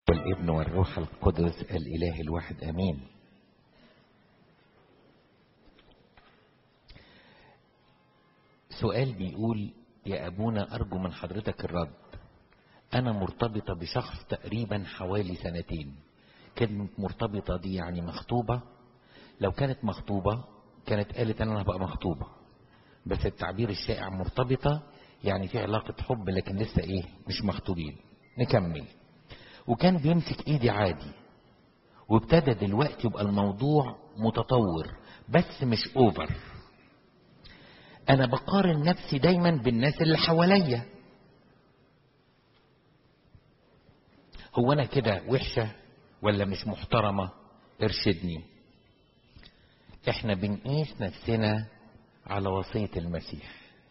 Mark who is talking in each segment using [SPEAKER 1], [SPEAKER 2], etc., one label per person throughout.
[SPEAKER 1] والابن والروح القدس الإله الواحد أمين سؤال بيقول يا أبونا أرجو من حضرتك الرد أنا مرتبطة بشخص تقريبا حوالي سنتين كلمة مرتبطة دي يعني مخطوبة لو كانت مخطوبة كانت قالت أنا هبقى مخطوبة بس التعبير الشائع مرتبطة يعني في علاقة حب لكن لسه إيه مش مخطوبين نكمل وكان بيمسك ايدي عادي وابتدى دلوقتي يبقى الموضوع متطور بس مش اوفر انا بقارن نفسي دايما بالناس اللي حواليا هو انا كده وحشه ولا مش محترمه ارشدني احنا بنقيس نفسنا على وصيه المسيح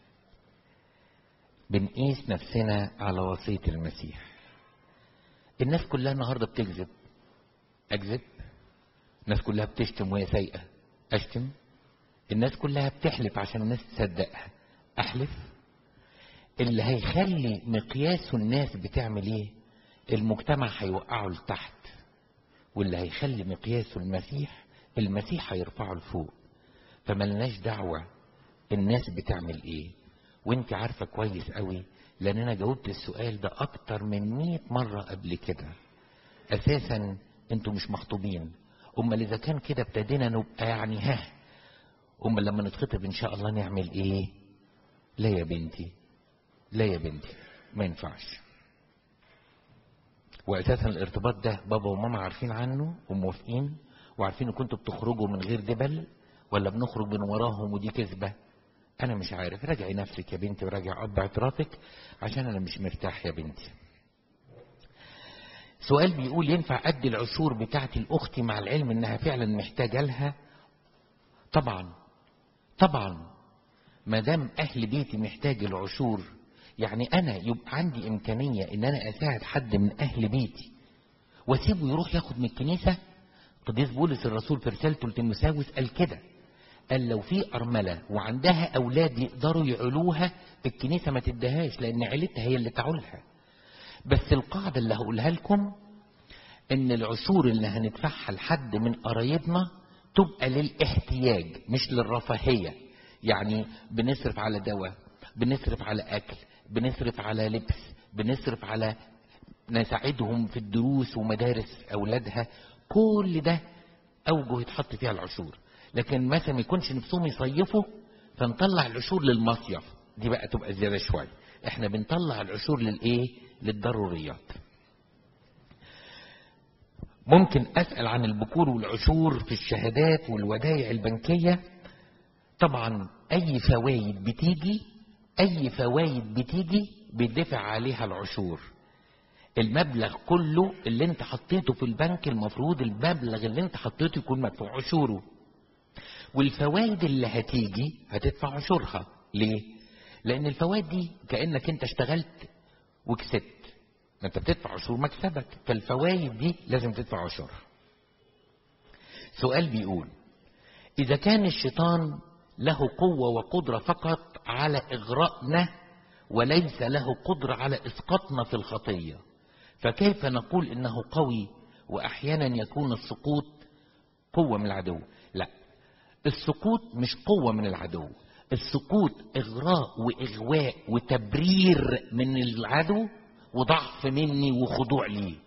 [SPEAKER 1] بنقيس نفسنا على وصيه المسيح الناس كلها النهاردة بتكذب أكذب الناس كلها بتشتم وهي سيئة أشتم الناس كلها بتحلف عشان الناس تصدقها أحلف اللي هيخلي مقياسه الناس بتعمل ايه المجتمع هيوقعه لتحت واللي هيخلي مقياسه المسيح المسيح هيرفعه لفوق فملناش دعوة الناس بتعمل ايه وانت عارفة كويس قوي لان انا جاوبت السؤال ده اكتر من مئة مرة قبل كده اساسا انتوا مش مخطوبين امال اذا كان كده ابتدينا نبقى يعني ها امال لما نتخطب ان شاء الله نعمل ايه لا يا بنتي لا يا بنتي ما ينفعش واساسا الارتباط ده بابا وماما عارفين عنه وموافقين وعارفين ان كنتوا بتخرجوا من غير دبل ولا بنخرج من وراهم ودي كذبه انا مش عارف راجعي نفسك يا بنتي وراجع اب اعترافك عشان انا مش مرتاح يا بنتي سؤال بيقول ينفع ادي العشور بتاعتي لاختي مع العلم انها فعلا محتاجه لها طبعا طبعا ما دام اهل بيتي محتاج العشور يعني انا يبقى عندي امكانيه ان انا اساعد حد من اهل بيتي واسيبه يروح ياخد من الكنيسه قديس بولس الرسول في رسالته لتيموساوس قال كده قال لو في أرملة وعندها أولاد يقدروا يعلوها الكنيسة ما تدهاش لأن عيلتها هي اللي تعولها بس القاعدة اللي هقولها لكم إن العشور اللي هندفعها لحد من قرايبنا تبقى للاحتياج مش للرفاهية يعني بنصرف على دواء بنصرف على أكل بنصرف على لبس بنصرف على نساعدهم في الدروس ومدارس أولادها كل ده أوجه يتحط فيها العشور لكن مثلا ما يكونش نفسهم يصيفوا فنطلع العشور للمصيف دي بقى تبقى زياده شويه احنا بنطلع العشور للايه للضروريات ممكن اسال عن البكور والعشور في الشهادات والودائع البنكيه طبعا اي فوائد بتيجي اي فوائد بتيجي بيدفع عليها العشور المبلغ كله اللي انت حطيته في البنك المفروض المبلغ اللي انت حطيته يكون مدفوع عشوره والفوائد اللي هتيجي هتدفع عشورها ليه لان الفوائد دي كانك انت اشتغلت وكسبت ما انت بتدفع عشور مكسبك فالفوائد دي لازم تدفع عشورها سؤال بيقول اذا كان الشيطان له قوة وقدرة فقط على اغرائنا وليس له قدرة على اسقاطنا في الخطية فكيف نقول انه قوي واحيانا يكون السقوط قوة من العدو لا السقوط مش قوة من العدو السقوط إغراء وإغواء وتبرير من العدو وضعف مني وخضوع ليه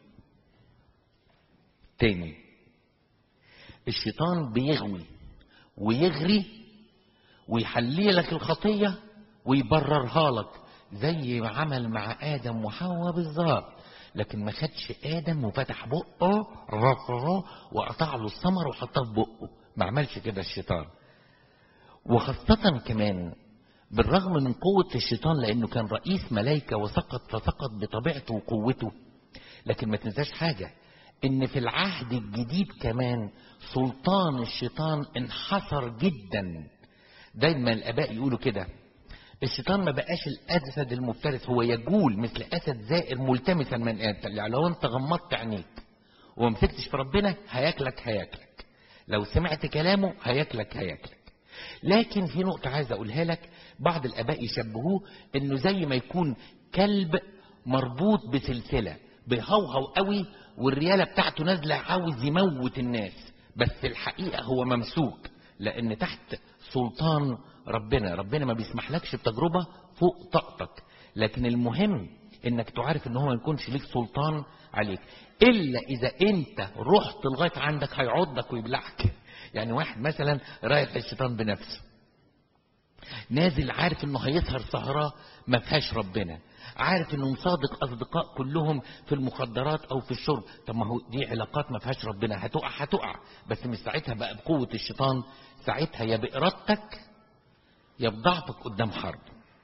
[SPEAKER 1] تاني الشيطان بيغوي ويغري ويحلي لك الخطية ويبررها لك زي ما عمل مع آدم وحواء بالظبط لكن ما خدش آدم وفتح بقه وقطع له الثمر وحطها في بقه ما عملش كده الشيطان وخاصة كمان بالرغم من قوة الشيطان لأنه كان رئيس ملايكة وسقط فسقط بطبيعته وقوته لكن ما تنساش حاجة إن في العهد الجديد كمان سلطان الشيطان انحصر جدا دايما الآباء يقولوا كده الشيطان ما بقاش الأسد المفترس هو يجول مثل أسد زائر ملتمسا من آدم يعني لو أنت غمضت عينيك وما مسكتش في ربنا هياكلك هياكلك لو سمعت كلامه هياكلك هياكلك لكن في نقطة عايز أقولها لك بعض الآباء يشبهوه إنه زي ما يكون كلب مربوط بسلسلة بيهوهو قوي والريالة بتاعته نازلة عاوز يموت الناس بس في الحقيقة هو ممسوك لأن تحت سلطان ربنا ربنا ما بيسمحلكش بتجربة فوق طاقتك لكن المهم انك تعرف ان هو ما يكونش ليك سلطان عليك الا اذا انت رحت لغايه عندك هيعضك ويبلعك يعني واحد مثلا رايح الشيطان بنفسه نازل عارف انه هيسهر سهرة ما فيهاش ربنا عارف انه مصادق اصدقاء كلهم في المخدرات او في الشرب طب ما هو دي علاقات ما فيهاش ربنا هتقع هتقع بس مش ساعتها بقى بقوة الشيطان ساعتها يا بإرادتك يا بضعفك قدام حرب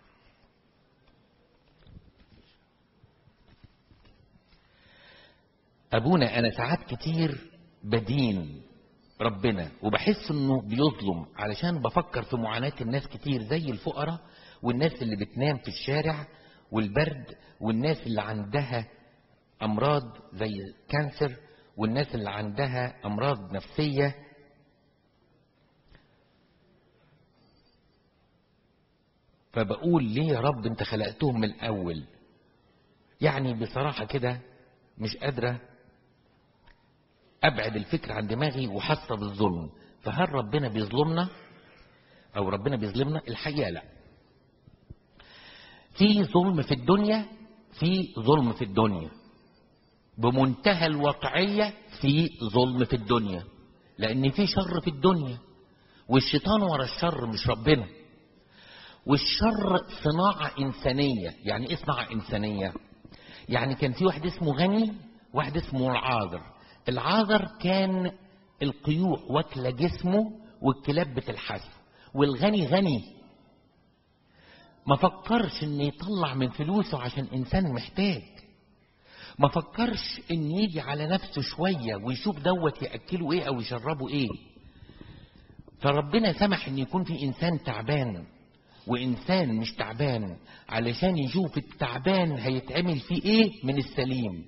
[SPEAKER 1] ابونا انا ساعات كتير بدين ربنا وبحس انه بيظلم علشان بفكر في معاناة الناس كتير زي الفقراء والناس اللي بتنام في الشارع والبرد والناس اللي عندها امراض زي كانسر والناس اللي عندها امراض نفسية فبقول ليه يا رب انت خلقتهم من الاول يعني بصراحة كده مش قادرة ابعد الفكر عن دماغي وحاسه بالظلم فهل ربنا بيظلمنا او ربنا بيظلمنا الحقيقه لا في ظلم في الدنيا في ظلم في الدنيا بمنتهى الواقعيه في ظلم في الدنيا لان في شر في الدنيا والشيطان ورا الشر مش ربنا والشر صناعه انسانيه يعني ايه صناعه انسانيه يعني كان في واحد اسمه غني واحد اسمه العاذر العاذر كان القيوع واكله جسمه والكلاب بتلحسه والغني غني ما فكرش ان يطلع من فلوسه عشان انسان محتاج ما فكرش ان يجي على نفسه شويه ويشوف دوت ياكله ايه او يشربه ايه فربنا سمح ان يكون في انسان تعبان وانسان مش تعبان علشان يشوف التعبان هيتعمل فيه ايه من السليم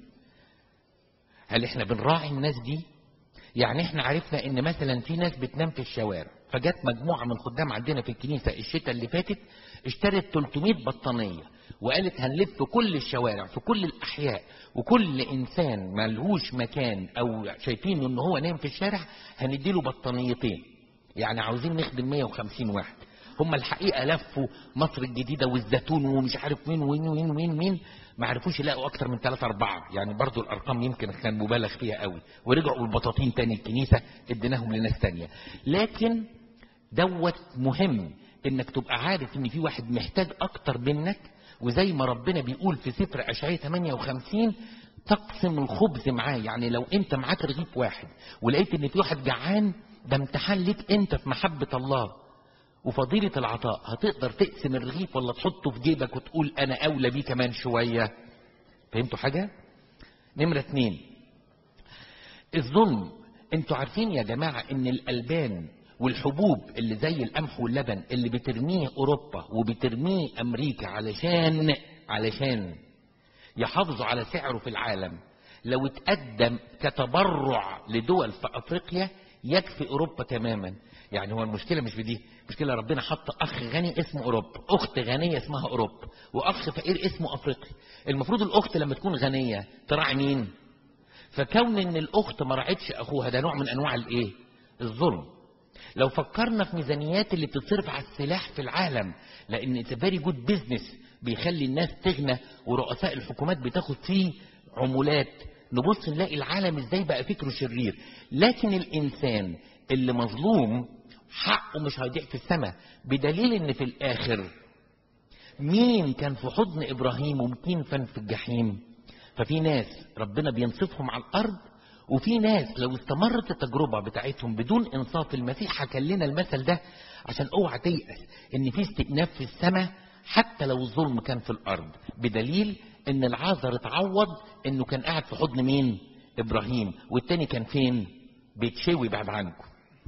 [SPEAKER 1] هل احنا بنراعي الناس دي يعني احنا عرفنا ان مثلا في ناس بتنام في الشوارع فجت مجموعة من خدام عندنا في الكنيسة الشتاء اللي فاتت اشترت 300 بطانية وقالت هنلف كل الشوارع في كل الأحياء وكل إنسان ملهوش مكان أو شايفين إن هو نايم في الشارع هنديله بطانيتين يعني عاوزين نخدم 150 واحد هم الحقيقة لفوا مصر الجديدة والزيتون ومش عارف مين وين وين وين مين ما عرفوش يلاقوا أكتر من ثلاثة أربعة يعني برضو الأرقام يمكن كان مبالغ فيها قوي ورجعوا البطاطين تاني الكنيسة اديناهم لناس تانية لكن دوت مهم انك تبقى عارف ان في واحد محتاج اكتر منك وزي ما ربنا بيقول في سفر اشعياء 58 تقسم الخبز معاه يعني لو انت معاك رغيف واحد ولقيت ان في واحد جعان ده امتحان ليك انت في محبة الله وفضيلة العطاء هتقدر تقسم الرغيف ولا تحطه في جيبك وتقول انا اولى بيه كمان شوية فهمتوا حاجة نمرة اتنين الظلم انتوا عارفين يا جماعة ان الالبان والحبوب اللي زي القمح واللبن اللي بترميه اوروبا وبترميه امريكا علشان علشان يحافظوا على سعره في العالم لو اتقدم كتبرع لدول في افريقيا يكفي اوروبا تماما يعني هو المشكله مش في دي المشكله ربنا حط اخ غني اسمه اوروبا اخت غنيه اسمها اوروبا واخ فقير اسمه افريقيا المفروض الاخت لما تكون غنيه تراعي مين فكون ان الاخت ما راعتش اخوها ده نوع من انواع الايه الظلم لو فكرنا في ميزانيات اللي بتتصرف على السلاح في العالم لان اتس فيري جود بزنس بيخلي الناس تغنى ورؤساء الحكومات بتاخد فيه عمولات نبص نلاقي العالم ازاي بقى فكره شرير لكن الانسان اللي مظلوم حقه مش هيضيع في السماء بدليل ان في الاخر مين كان في حضن ابراهيم ومين كان في الجحيم ففي ناس ربنا بينصفهم على الارض وفي ناس لو استمرت التجربة بتاعتهم بدون انصاف المسيح حكى لنا المثل ده عشان اوعى تيأس ان في استئناف في السماء حتى لو الظلم كان في الارض بدليل ان العازر اتعوض انه كان قاعد في حضن مين ابراهيم والتاني كان فين بيتشوي بعد عنكم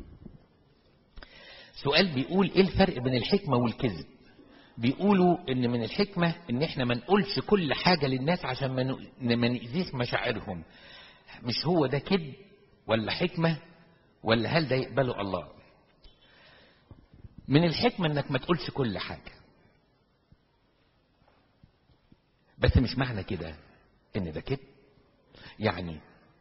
[SPEAKER 1] سؤال بيقول ايه الفرق بين الحكمة والكذب بيقولوا ان من الحكمة ان احنا ما نقولش كل حاجة للناس عشان ما نأذيش مشاعرهم مش هو ده كذب ولا حكمة ولا هل ده يقبله الله من الحكمة انك ما تقولش كل حاجة بس مش معنى كده ان ده كذب يعني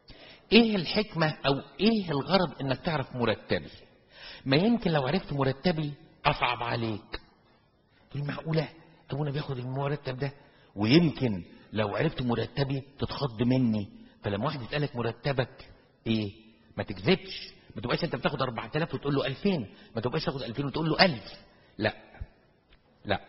[SPEAKER 1] ايه الحكمة او ايه الغرض انك تعرف مرتبي ما يمكن لو عرفت مرتبي اصعب عليك تقول معقولة ابونا بياخد المرتب ده ويمكن لو عرفت مرتبي تتخض مني فلما واحد يسألك مرتبك ايه ما تكذبش ما تبقاش انت بتاخد 4000 وتقول له 2000 ما تبقاش تاخد 2000 وتقول له 1000 لا لا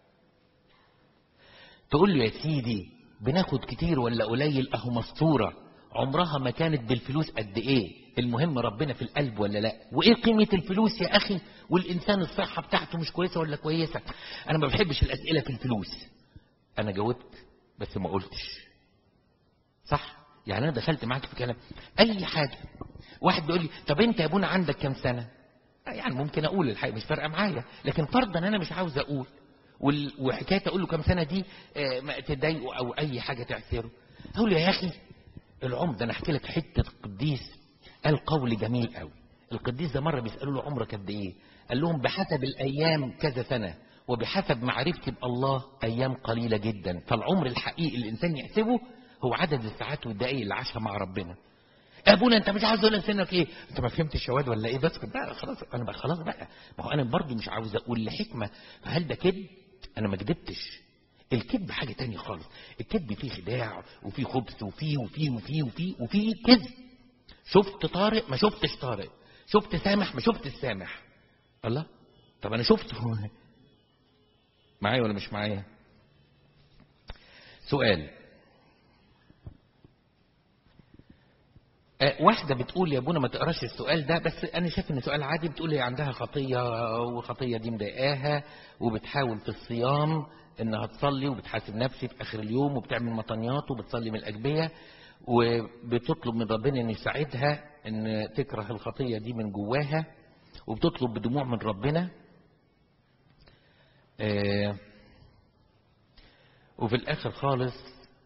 [SPEAKER 1] تقول له يا سيدي بناخد كتير ولا قليل اهو مستوره عمرها ما كانت بالفلوس قد ايه المهم ربنا في القلب ولا لا وايه قيمه الفلوس يا اخي والانسان الصحه بتاعته مش كويسه ولا كويسه انا ما بحبش الاسئله في الفلوس انا جاوبت بس ما قلتش صح يعني انا دخلت معاك في كلام اي حاجه واحد بيقول لي طب انت يا ابونا عندك كام سنه يعني ممكن اقول الحقيقه مش فارقه معايا لكن فرضا انا مش عاوز اقول وال- وحكايه اقول له كام سنه دي آه، ما تضايقه او اي حاجه تعثره اقول له يا اخي العمر ده انا احكي لك حته قديس قال قول جميل قوي القديس ده مره بيسالوا له عمرك قد ايه قال لهم بحسب الايام كذا سنه وبحسب معرفتي بالله ايام قليله جدا فالعمر الحقيقي اللي الانسان يحسبه هو عدد الساعات والدقائق اللي عاشها مع ربنا ابونا انت مش عاوز اقول لك سنك ايه انت ما فهمتش يا واد ولا ايه بس بقى خلاص انا بقى خلاص بقى ما هو انا برضو مش عاوز اقول لحكمه فهل ده كذب انا ما كدبتش الكذب حاجه تانية خالص الكذب فيه خداع وفيه خبث وفيه وفيه وفيه وفيه وفيه كذب شفت طارق ما شفتش طارق شفت سامح ما شفتش سامح الله طب انا شفته معايا ولا مش معايا سؤال آه، واحدة بتقول يا ابونا ما تقراش السؤال ده بس أنا شايف إن سؤال عادي بتقول هي عندها خطية وخطية دي مضايقاها وبتحاول في الصيام إنها تصلي وبتحاسب نفسي في آخر اليوم وبتعمل مطنيات وبتصلي من الأجبية وبتطلب من ربنا إن يساعدها إن تكره الخطية دي من جواها وبتطلب بدموع من ربنا آه، وفي الآخر خالص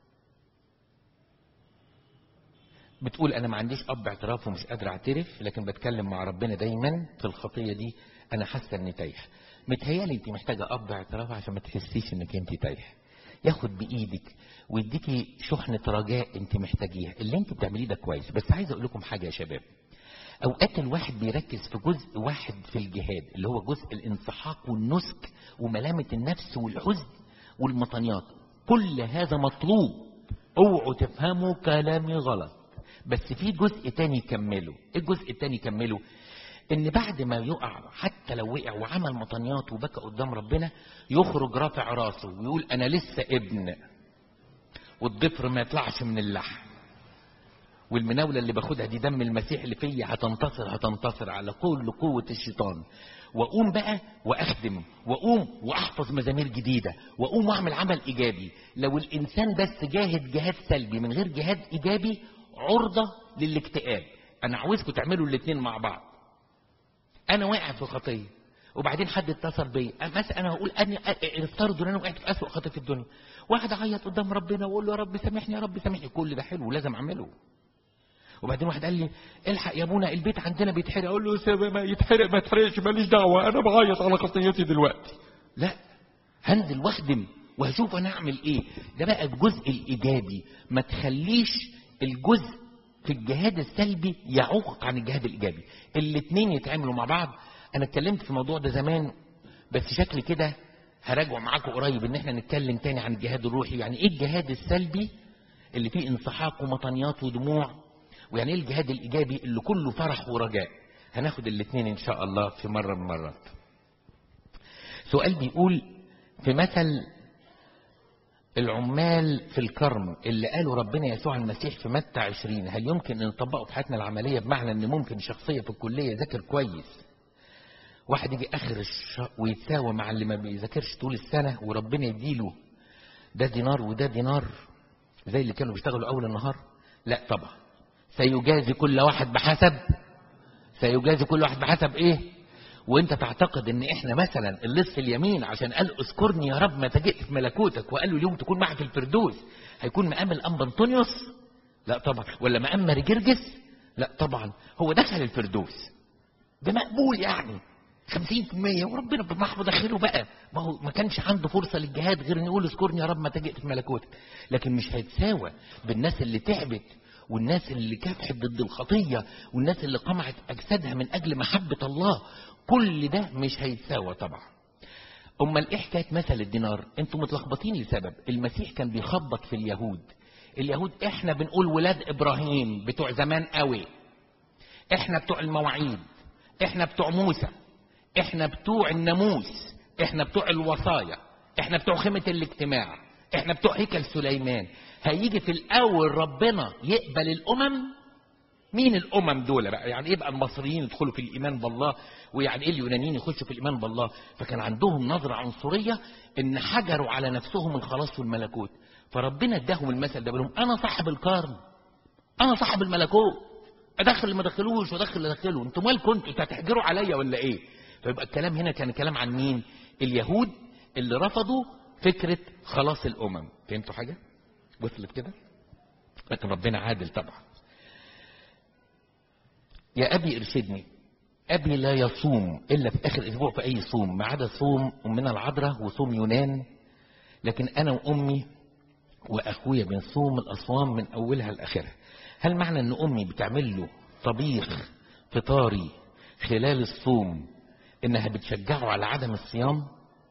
[SPEAKER 1] بتقول انا ما عنديش اب اعتراف ومش قادر اعترف لكن بتكلم مع ربنا دايما في الخطيه دي انا حاسه اني تايه متهيالي انت محتاجه اب اعتراف عشان ما تحسيش انك انت تايه ياخد بايدك ويديكي شحنه رجاء انت محتاجيها اللي انت بتعمليه ده كويس بس عايز اقول لكم حاجه يا شباب اوقات الواحد بيركز في جزء واحد في الجهاد اللي هو جزء الانسحاق والنسك وملامه النفس والحزن والمطنيات كل هذا مطلوب اوعوا تفهموا كلامي غلط بس في جزء تاني يكمله ايه الجزء التاني يكمله ان بعد ما يقع حتى لو وقع وعمل مطنيات وبكى قدام ربنا يخرج رافع راسه ويقول انا لسه ابن والضفر ما يطلعش من اللحم والمناولة اللي باخدها دي دم المسيح اللي فيا هتنتصر هتنتصر على كل قوة الشيطان واقوم بقى واخدم واقوم واحفظ مزامير جديدة واقوم واعمل عمل ايجابي لو الانسان بس جاهد جهاد سلبي من غير جهاد ايجابي عرضة للاكتئاب انا عاوزكم تعملوا الاتنين مع بعض انا واقع في خطيه وبعدين حد اتصل بيا مثلا انا هقول اني افترضوا ان انا وقعت في اسوء خطيه في الدنيا واحد عيط قدام ربنا واقول له يا رب سامحني يا رب سامحني كل ده حلو لازم اعمله وبعدين واحد قال لي الحق يا ابونا البيت عندنا بيتحرق اقول له يا سيدي ما يتحرق ما يتحرقش ماليش دعوه انا بعيط على خطيتي دلوقتي لا هنزل واخدم وهشوف انا اعمل ايه ده بقى الجزء الايجابي ما تخليش الجزء في الجهاد السلبي يعوقك عن الجهاد الايجابي الاثنين يتعاملوا مع بعض انا اتكلمت في الموضوع ده زمان بس شكلي كده هراجعه معاكم قريب ان احنا نتكلم تاني عن الجهاد الروحي يعني ايه الجهاد السلبي اللي فيه انسحاق ومطنيات ودموع ويعني ايه الجهاد الايجابي اللي كله فرح ورجاء هناخد الاثنين ان شاء الله في مره من المرات سؤال بيقول في مثل العمال في الكرم اللي قالوا ربنا يسوع المسيح في متى 20 هل يمكن ان نطبقه في حياتنا العمليه بمعنى ان ممكن شخصيه في الكليه يذاكر كويس واحد يجي اخر الشهر ويتساوى مع اللي ما بيذاكرش طول السنه وربنا يديله ده دينار وده دينار زي اللي كانوا بيشتغلوا اول النهار لا طبعا سيجازي كل واحد بحسب سيجازي كل واحد بحسب ايه وانت تعتقد ان احنا مثلا اللص اليمين عشان قال اذكرني يا رب متى جئت في ملكوتك وقال له اليوم تكون معك الفردوس هيكون مقام الانبا انطونيوس لا طبعا ولا مقام ماري جرجس لا طبعا هو دخل الفردوس ده مقبول يعني 50% وربنا بمحض داخله بقى ما هو ما كانش عنده فرصه للجهاد غير ان يقول اذكرني يا رب متى جئت في ملكوتك لكن مش هيتساوى بالناس اللي تعبت والناس اللي كافحت ضد الخطية والناس اللي قمعت أجسادها من أجل محبة الله كل ده مش هيتساوى طبعا امال ايه حكايه مثل الدينار انتوا متلخبطين لسبب المسيح كان بيخبط في اليهود اليهود احنا بنقول ولاد ابراهيم بتوع زمان قوي احنا بتوع المواعيد احنا بتوع موسى احنا بتوع الناموس احنا بتوع الوصايا احنا بتوع خيمه الاجتماع احنا بتوع هيكل سليمان هيجي في الاول ربنا يقبل الامم مين الامم دول بقى يعني ايه بقى المصريين يدخلوا في الايمان بالله ويعني ايه اليونانيين يخشوا في الايمان بالله فكان عندهم نظره عنصريه ان حجروا على نفسهم الخلاص والملكوت فربنا اداهم المثل ده لهم انا صاحب القرن انا صاحب الملكوت ادخل اللي ما دخلوش وادخل اللي دخله انتوا مالكم انتوا انتوا هتحجروا عليا ولا ايه فيبقى الكلام هنا كان كلام عن مين اليهود اللي رفضوا فكره خلاص الامم فهمتوا حاجه وصلت كده لكن ربنا عادل طبعا يا أبي ارشدني أبي لا يصوم إلا في آخر أسبوع في أي صوم ما عدا صوم أمنا العذراء وصوم يونان لكن أنا وأمي وأخويا بنصوم الأصوام من أولها لآخرها هل معنى أن أمي بتعمل له طبيخ فطاري خلال الصوم إنها بتشجعه على عدم الصيام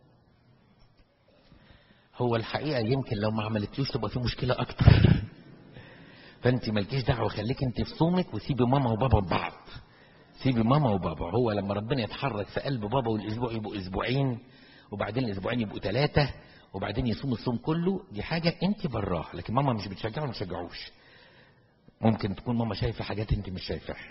[SPEAKER 1] هو الحقيقة يمكن لو ما عملتلوش تبقى في مشكلة أكتر فانت مالكيش دعوه خليك انت في صومك وسيبي ماما وبابا ببعض سيبي ماما وبابا هو لما ربنا يتحرك في قلب بابا والاسبوع يبقوا اسبوعين وبعدين الاسبوعين يبقوا ثلاثه وبعدين يصوم الصوم كله دي حاجه انت براها لكن ماما مش بتشجعه وما تشجعوش ممكن تكون ماما شايفه حاجات انت مش شايفاها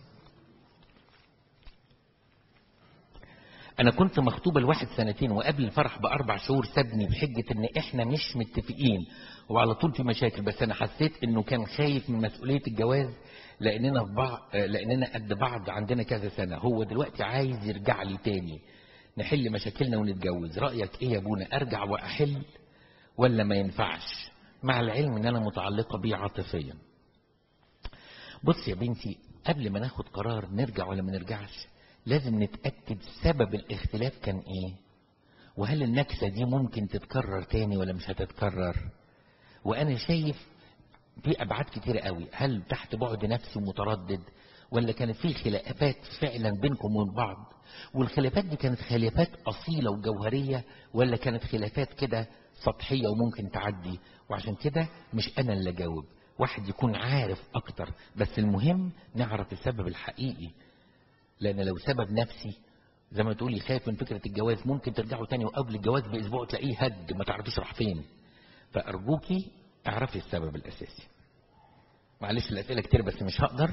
[SPEAKER 1] انا كنت مخطوبه لواحد سنتين وقبل الفرح باربع شهور سابني بحجه ان احنا مش متفقين وعلى طول في مشاكل بس انا حسيت انه كان خايف من مسؤوليه الجواز لاننا في بعض لاننا قد بعض عندنا كذا سنه هو دلوقتي عايز يرجع لي تاني نحل مشاكلنا ونتجوز رايك ايه يا ابونا ارجع واحل ولا ما ينفعش مع العلم ان انا متعلقه بيه عاطفيا بص يا بنتي قبل ما ناخد قرار نرجع ولا ما نرجعش لازم نتاكد سبب الاختلاف كان ايه وهل النكسه دي ممكن تتكرر تاني ولا مش هتتكرر وانا شايف في ابعاد كتيره قوي هل تحت بعد نفسي متردد ولا كانت في خلافات فعلا بينكم وبين بعض والخلافات دي كانت خلافات اصيله وجوهريه ولا كانت خلافات كده سطحيه وممكن تعدي وعشان كده مش انا اللي اجاوب واحد يكون عارف اكتر بس المهم نعرف السبب الحقيقي لان لو سبب نفسي زي ما تقولي خايف من فكره الجواز ممكن ترجعوا تاني وقبل الجواز باسبوع تلاقيه هج ما تعرفيش راح فين فأرجوكي اعرفي السبب الأساسي معلش الأسئلة كتير بس مش هقدر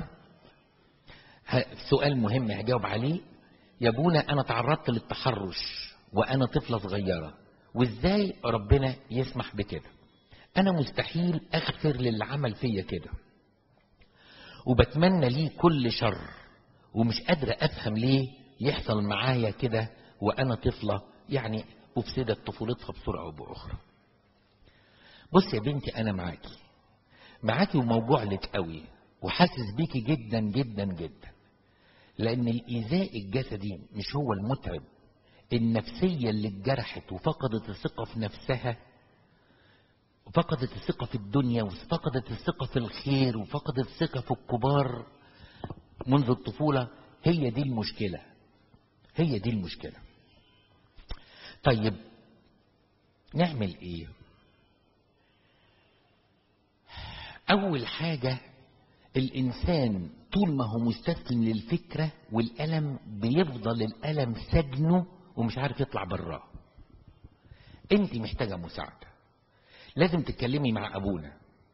[SPEAKER 1] سؤال مهم هجاوب عليه يا ابونا أنا تعرضت للتحرش وأنا طفلة صغيرة وإزاي ربنا يسمح بكده أنا مستحيل أغفر للي عمل فيا كده وبتمنى ليه كل شر ومش قادرة أفهم ليه يحصل معايا كده وأنا طفلة يعني أفسدت طفولتها بسرعة أو بأخرى بص يا بنتي انا معاكي معاكي وموجوع لك قوي وحاسس بيكي جدا جدا جدا لان الايذاء الجسدي مش هو المتعب النفسية اللي اتجرحت وفقدت الثقة في نفسها وفقدت الثقة في الدنيا وفقدت الثقة في الخير وفقدت الثقة في الكبار منذ الطفولة هي دي المشكلة هي دي المشكلة طيب نعمل ايه أول حاجة الإنسان طول ما هو مستسلم للفكرة والألم بيفضل الألم سجنه ومش عارف يطلع براه أنت محتاجة مساعدة لازم تتكلمي مع أبونا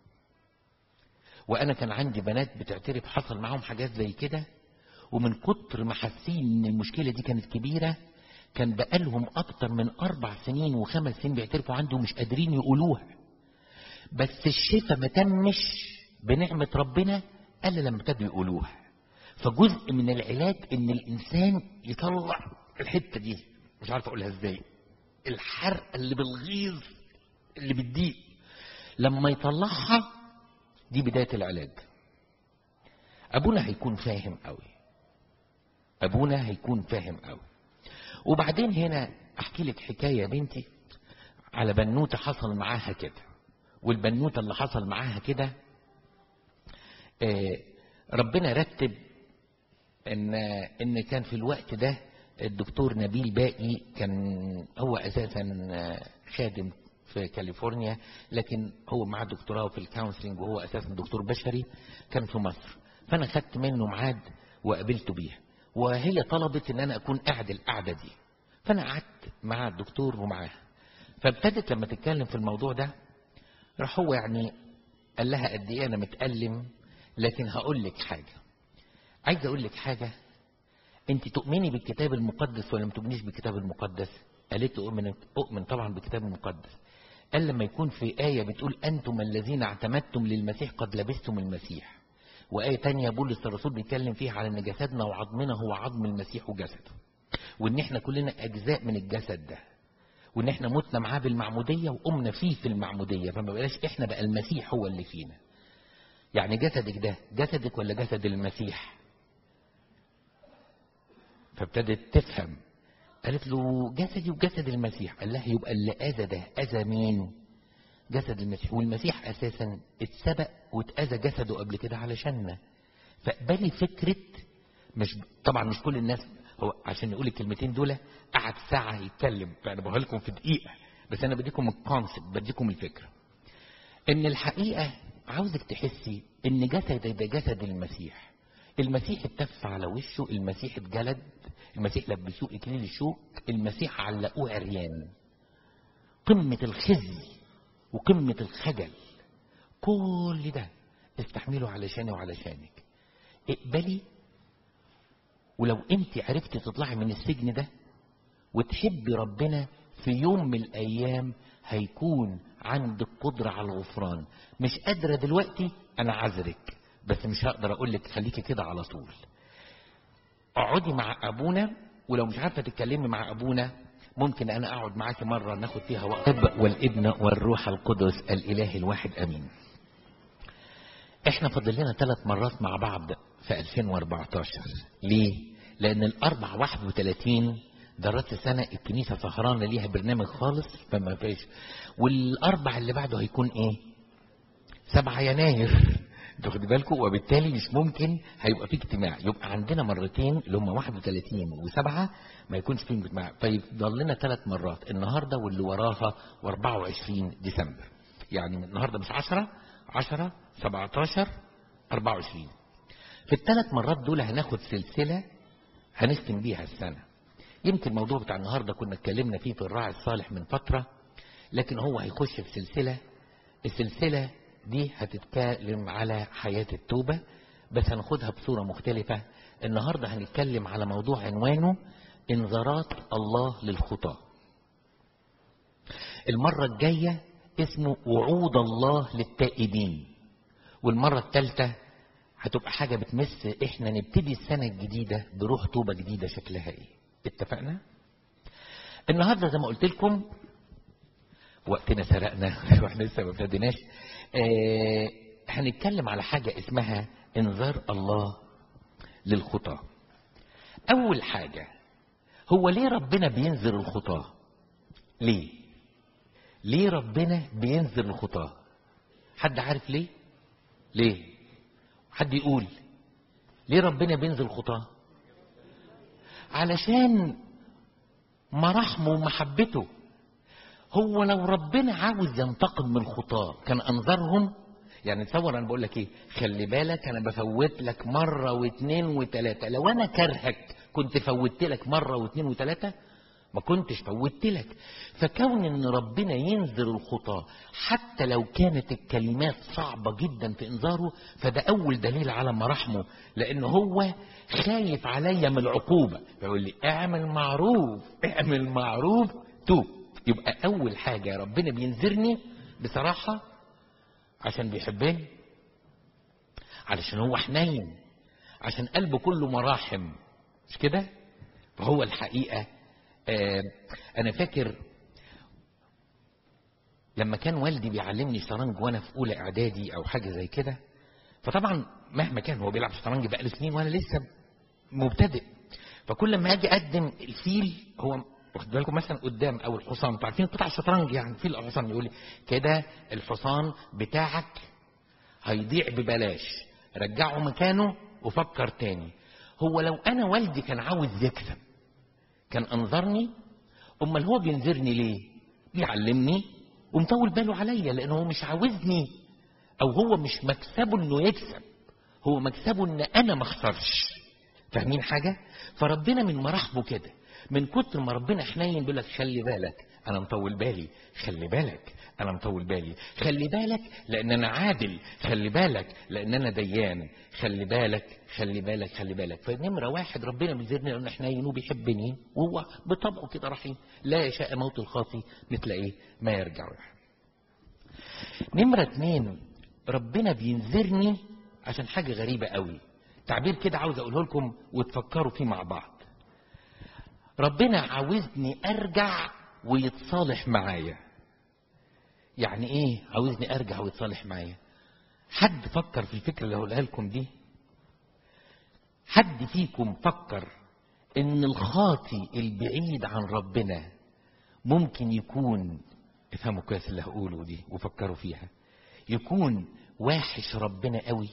[SPEAKER 1] وأنا كان عندي بنات بتعترف حصل معاهم حاجات زي كده ومن كتر ما حاسين إن المشكلة دي كانت كبيرة كان بقالهم أكتر من أربع سنين وخمس سنين بيعترفوا عنده مش قادرين يقولوها بس الشفاء ما تمش بنعمة ربنا إلا لما ابتدوا يقولوها فجزء من العلاج إن الإنسان يطلع الحتة دي مش عارف أقولها إزاي الحرق اللي بالغيظ اللي بالضيق لما يطلعها دي بداية العلاج أبونا هيكون فاهم قوي أبونا هيكون فاهم قوي وبعدين هنا أحكي لك حكاية يا بنتي على بنوتة حصل معاها كده والبنوتة اللي حصل معاها كده آه، ربنا رتب ان ان كان في الوقت ده الدكتور نبيل باقي كان هو اساسا خادم في كاليفورنيا لكن هو معاه دكتوراه في الكونسلنج وهو اساسا دكتور بشري كان في مصر فانا خدت منه ميعاد وقابلته بيها وهي طلبت ان انا اكون قاعد القعده دي فانا قعدت مع الدكتور ومعاها فابتدت لما تتكلم في الموضوع ده راح هو يعني قال لها قد ايه انا متألم لكن هقول لك حاجه عايز اقول لك حاجه انت تؤمني بالكتاب المقدس ولا ما تؤمنيش بالكتاب المقدس قالت له اؤمن اؤمن طبعا بالكتاب المقدس قال لما يكون في آية بتقول أنتم الذين اعتمدتم للمسيح قد لبستم المسيح وآية تانية بولس الرسول بيتكلم فيها على أن جسدنا وعظمنا هو عظم المسيح وجسده وأن احنا كلنا أجزاء من الجسد ده وأن احنا متنا معاه بالمعمودية وقمنا فيه في المعمودية فما بقاش احنا بقى المسيح هو اللي فينا يعني جسدك ده جسدك ولا جسد المسيح فابتدت تفهم قالت له جسدي وجسد المسيح قال لها يبقى اللي اذى ده اذى مين جسد المسيح والمسيح اساسا اتسبق واتاذى جسده قبل كده علشاننا فاقبلي فكره مش طبعا مش كل الناس هو عشان يقول الكلمتين دول قعد ساعه يتكلم فانا بقولها لكم في دقيقه بس انا بديكم الكونسبت بديكم الفكره ان الحقيقه عاوزك تحسي ان جسد ده جسد المسيح المسيح اتف على وشه المسيح اتجلد المسيح لبسوه اكليل الشوك المسيح علقوه عريان قمة الخزي وقمة الخجل كل ده استحمله علشاني وعلشانك اقبلي ولو انت عرفتي تطلعي من السجن ده وتحبي ربنا في يوم من الايام هيكون عندك قدرة على الغفران مش قادرة دلوقتي انا عذرك بس مش هقدر اقول لك خليكي كده على طول اقعدي مع ابونا ولو مش عارفه تتكلمي مع ابونا ممكن انا اقعد معاكي مره ناخد فيها وقت الاب والابن والروح القدس الاله الواحد امين احنا فاضل لنا ثلاث مرات مع بعض في 2014 ليه لان الاربع 31 ده راس السنه الكنيسه سهرانه ليها برنامج خالص فما فيش والاربع اللي بعده هيكون ايه 7 يناير انتوا خدوا بالكم وبالتالي مش ممكن هيبقى في اجتماع يبقى عندنا مرتين اللي هم 31 و7 ما يكونش في اجتماع فيفضل لنا ثلاث مرات النهارده واللي وراها و24 ديسمبر يعني النهارده مش 10 10 17 24 في الثلاث مرات دول هناخد سلسله هنختم بيها السنه يمكن الموضوع بتاع النهارده كنا اتكلمنا فيه في الراعي الصالح من فتره لكن هو هيخش في سلسله السلسله دي هتتكلم على حياة التوبة بس هناخدها بصورة مختلفة النهاردة هنتكلم على موضوع عنوانه انذارات الله للخطاة المرة الجاية اسمه وعود الله للتائبين والمرة الثالثة هتبقى حاجة بتمس احنا نبتدي السنة الجديدة بروح توبة جديدة شكلها ايه اتفقنا النهاردة زي ما قلت لكم وقتنا سرقنا واحنا لسه ما ابتديناش آه هنتكلم على حاجة اسمها انذار الله للخطاة أول حاجة هو ليه ربنا بينذر الخطاة ليه ليه ربنا بينذر الخطاة حد عارف ليه ليه حد يقول ليه ربنا بينزل الخطاة علشان مراحمه ومحبته هو لو ربنا عاوز ينتقم من الخطاة كان انظرهم يعني تصور انا بقول لك ايه خلي بالك انا بفوت لك مره واثنين وثلاثه لو انا كرهك كنت فوتت لك مره واثنين وثلاثه ما كنتش فوتت لك فكون ان ربنا ينذر الخطاة حتى لو كانت الكلمات صعبة جدا في انذاره فده اول دليل على مراحمه لان هو خايف عليا من العقوبة فيقول لي اعمل معروف اعمل معروف توب يبقى اول حاجة ربنا بينذرني بصراحة عشان بيحبني علشان هو حنين عشان قلبه كله مراحم مش كده فهو الحقيقة آه انا فاكر لما كان والدي بيعلمني شطرنج وانا في اولى اعدادي او حاجه زي كده فطبعا مهما كان هو بيلعب شطرنج بقاله سنين وانا لسه مبتدئ فكل ما اجي اقدم الفيل هو واخد بالكم مثلا قدام او الحصان انتوا عارفين قطع الشطرنج يعني في الحصان يقول لي كده الحصان بتاعك هيضيع ببلاش رجعه مكانه وفكر تاني هو لو انا والدي كان عاوز يكسب كان انظرني امال هو بينذرني ليه بيعلمني ومطول باله عليا لانه هو مش عاوزني او هو مش مكسبه انه يكسب هو مكسبه ان انا ما اخسرش فاهمين حاجه فربنا من مراحبه كده من كتر ما ربنا حنين بيقول لك خلي بالك انا مطول بالي خلي بالك انا مطول بالي خلي بالك لان انا عادل خلي بالك لان انا ديان خلي بالك خلي بالك خلي بالك فنمره واحد ربنا بيزيدني لانه حنين وبيحبني وهو بطبعه كده رحيم لا يشاء موت الخاطي مثل ايه ما يرجع نمره اتنين ربنا بينذرني عشان حاجه غريبه قوي تعبير كده عاوز اقوله لكم وتفكروا فيه مع بعض ربنا عاوزني ارجع ويتصالح معايا يعني ايه عاوزني ارجع ويتصالح معايا حد فكر في الفكره اللي هقولها لكم دي حد فيكم فكر ان الخاطي البعيد عن ربنا ممكن يكون افهموا كويس اللي هقوله دي وفكروا فيها يكون واحش ربنا قوي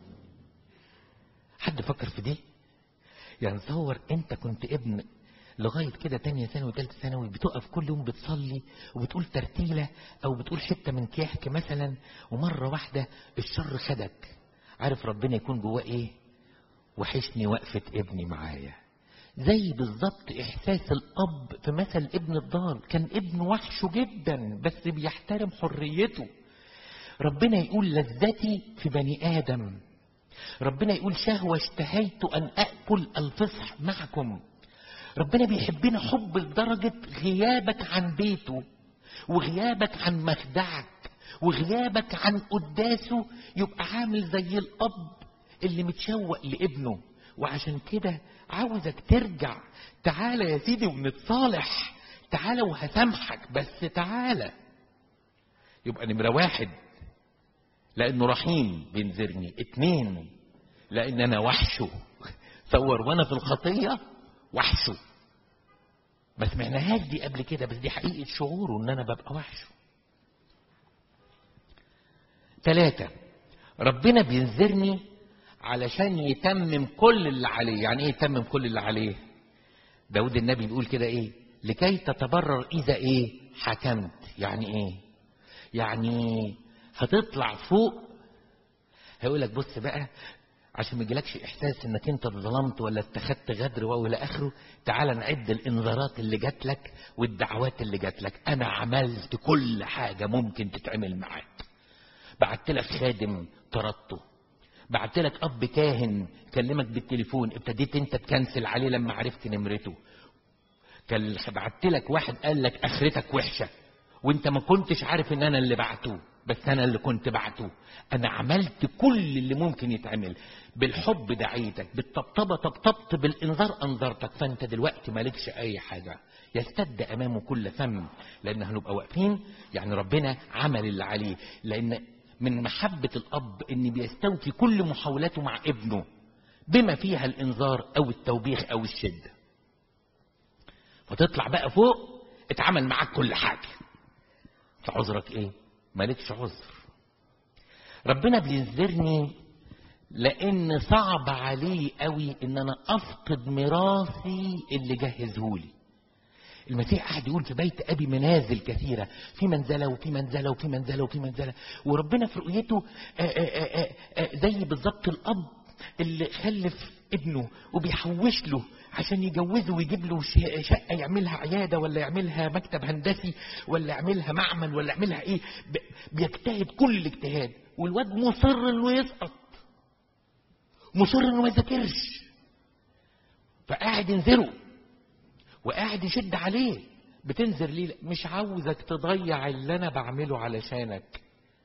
[SPEAKER 1] حد فكر في دي يعني تصور انت كنت ابن لغاية كده تانية ثانوي وتالتة ثانوي بتقف كل يوم بتصلي وبتقول ترتيلة أو بتقول حتة من كيحك مثلا ومرة واحدة الشر خدك عارف ربنا يكون جواه إيه؟ وحشني وقفة ابني معايا زي بالظبط إحساس الأب في مثل ابن الضال كان ابن وحشه جدا بس بيحترم حريته ربنا يقول لذتي في بني آدم ربنا يقول شهوة اشتهيت أن أكل الفصح معكم ربنا بيحبنا حب لدرجة غيابك عن بيته وغيابك عن مخدعك وغيابك عن قداسه يبقى عامل زي الأب اللي متشوق لابنه وعشان كده عاوزك ترجع تعالى يا سيدي ونتصالح تعالى وهسامحك بس تعالى يبقى نمرة واحد لأنه رحيم بينذرني اتنين لأن أنا وحشه تصور وأنا في الخطية وحشه ما سمعناهاش دي قبل كده بس دي حقيقة شعوره ان انا ببقى وحشه ثلاثة ربنا بينذرني علشان يتمم كل اللي عليه يعني ايه يتمم كل اللي عليه داود النبي بيقول كده ايه لكي تتبرر اذا ايه حكمت يعني ايه يعني هتطلع فوق هيقول لك بص بقى عشان ما يجيلكش احساس انك انت اتظلمت ولا اتخذت غدر والى اخره تعال نعد الانذارات اللي جات لك والدعوات اللي جات لك انا عملت كل حاجه ممكن تتعمل معاك بعت لك خادم طردته بعت لك اب كاهن كلمك بالتليفون ابتديت انت تكنسل عليه لما عرفت نمرته بعت لك واحد قال لك اخرتك وحشه وانت ما كنتش عارف ان انا اللي بعته بس انا اللي كنت بعته انا عملت كل اللي ممكن يتعمل بالحب دعيتك بالطبطبه طبطبت بالانذار انذرتك فانت دلوقتي مالكش اي حاجه يستد امامه كل فم لان هنبقى واقفين يعني ربنا عمل اللي عليه لان من محبه الاب ان بيستوفي كل محاولاته مع ابنه بما فيها الانذار او التوبيخ او الشده فتطلع بقى فوق اتعمل معاك كل حاجه فعذرك ايه مالكش عذر ربنا بينذرني لان صعب عليه قوي ان انا افقد ميراثي اللي جهزهولي المسيح قاعد يقول في بيت ابي منازل كثيره في منزله وفي منزله وفي منزله وفي منزله وربنا في رؤيته آآ آآ آآ زي بالظبط الاب اللي خلف ابنه وبيحوش له عشان يجوزه ويجيب له شقه يعملها عياده ولا يعملها مكتب هندسي ولا يعملها معمل ولا يعملها ايه بيجتهد كل الاجتهاد والواد مصر انه يسقط مصر انه ما يذاكرش فقاعد ينذره وقاعد يشد عليه بتنذر ليه مش عاوزك تضيع اللي انا بعمله علشانك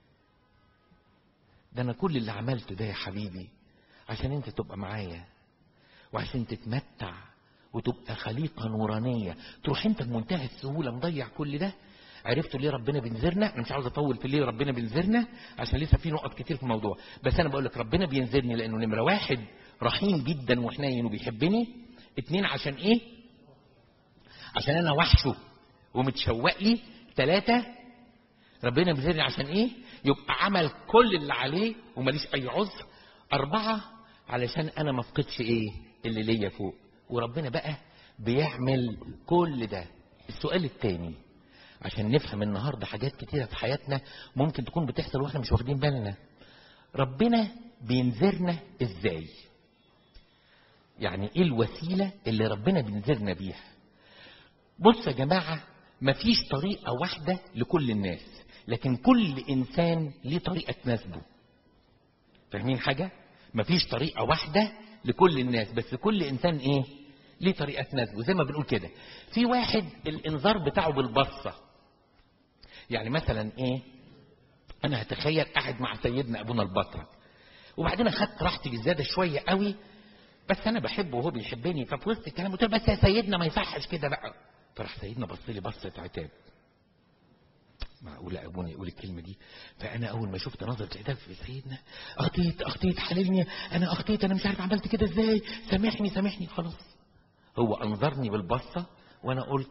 [SPEAKER 1] ده انا كل اللي عملته ده يا حبيبي عشان انت تبقى معايا وعشان تتمتع وتبقى خليقة نورانية تروح انت بمنتهى السهولة مضيع كل ده عرفتوا ليه ربنا بينذرنا انا مش عاوز اطول في ليه ربنا بينذرنا عشان لسه في نقط كتير في الموضوع بس انا بقول لك ربنا بينذرني لانه نمره واحد رحيم جدا وحنين وبيحبني اتنين عشان ايه عشان انا وحشه ومتشوق لي ثلاثة ربنا بينذرني عشان ايه يبقى عمل كل اللي عليه وماليش اي عذر أربعة علشان أنا ما افقدش إيه اللي ليا فوق وربنا بقى بيعمل كل ده السؤال التاني عشان نفهم النهاردة حاجات كتيرة في حياتنا ممكن تكون بتحصل واحنا مش واخدين بالنا ربنا بينذرنا ازاي يعني ايه الوسيلة اللي ربنا بينذرنا بيها بص يا جماعة مفيش طريقة واحدة لكل الناس لكن كل انسان ليه طريقة تناسبه فاهمين حاجة مفيش طريقة واحدة لكل الناس بس كل انسان ايه ليه طريقة تناسبه زي ما بنقول كده في واحد الانذار بتاعه بالبصة يعني مثلا ايه انا هتخيل قاعد مع سيدنا ابونا البطرك وبعدين اخدت راحتي بزياده شويه قوي بس انا بحبه وهو بيحبني ففي وسط الكلام قلت له بس يا سيدنا ما يصحش كده بقى فراح سيدنا بص لي بصه عتاب معقولة أبونا يقول الكلمة دي فأنا أول ما شفت نظرة العتاب في سيدنا أخطيت أخطيت حللني أنا أخطيت أنا مش عارف عملت كده إزاي سامحني سامحني خلاص هو أنظرني بالبصة وأنا قلت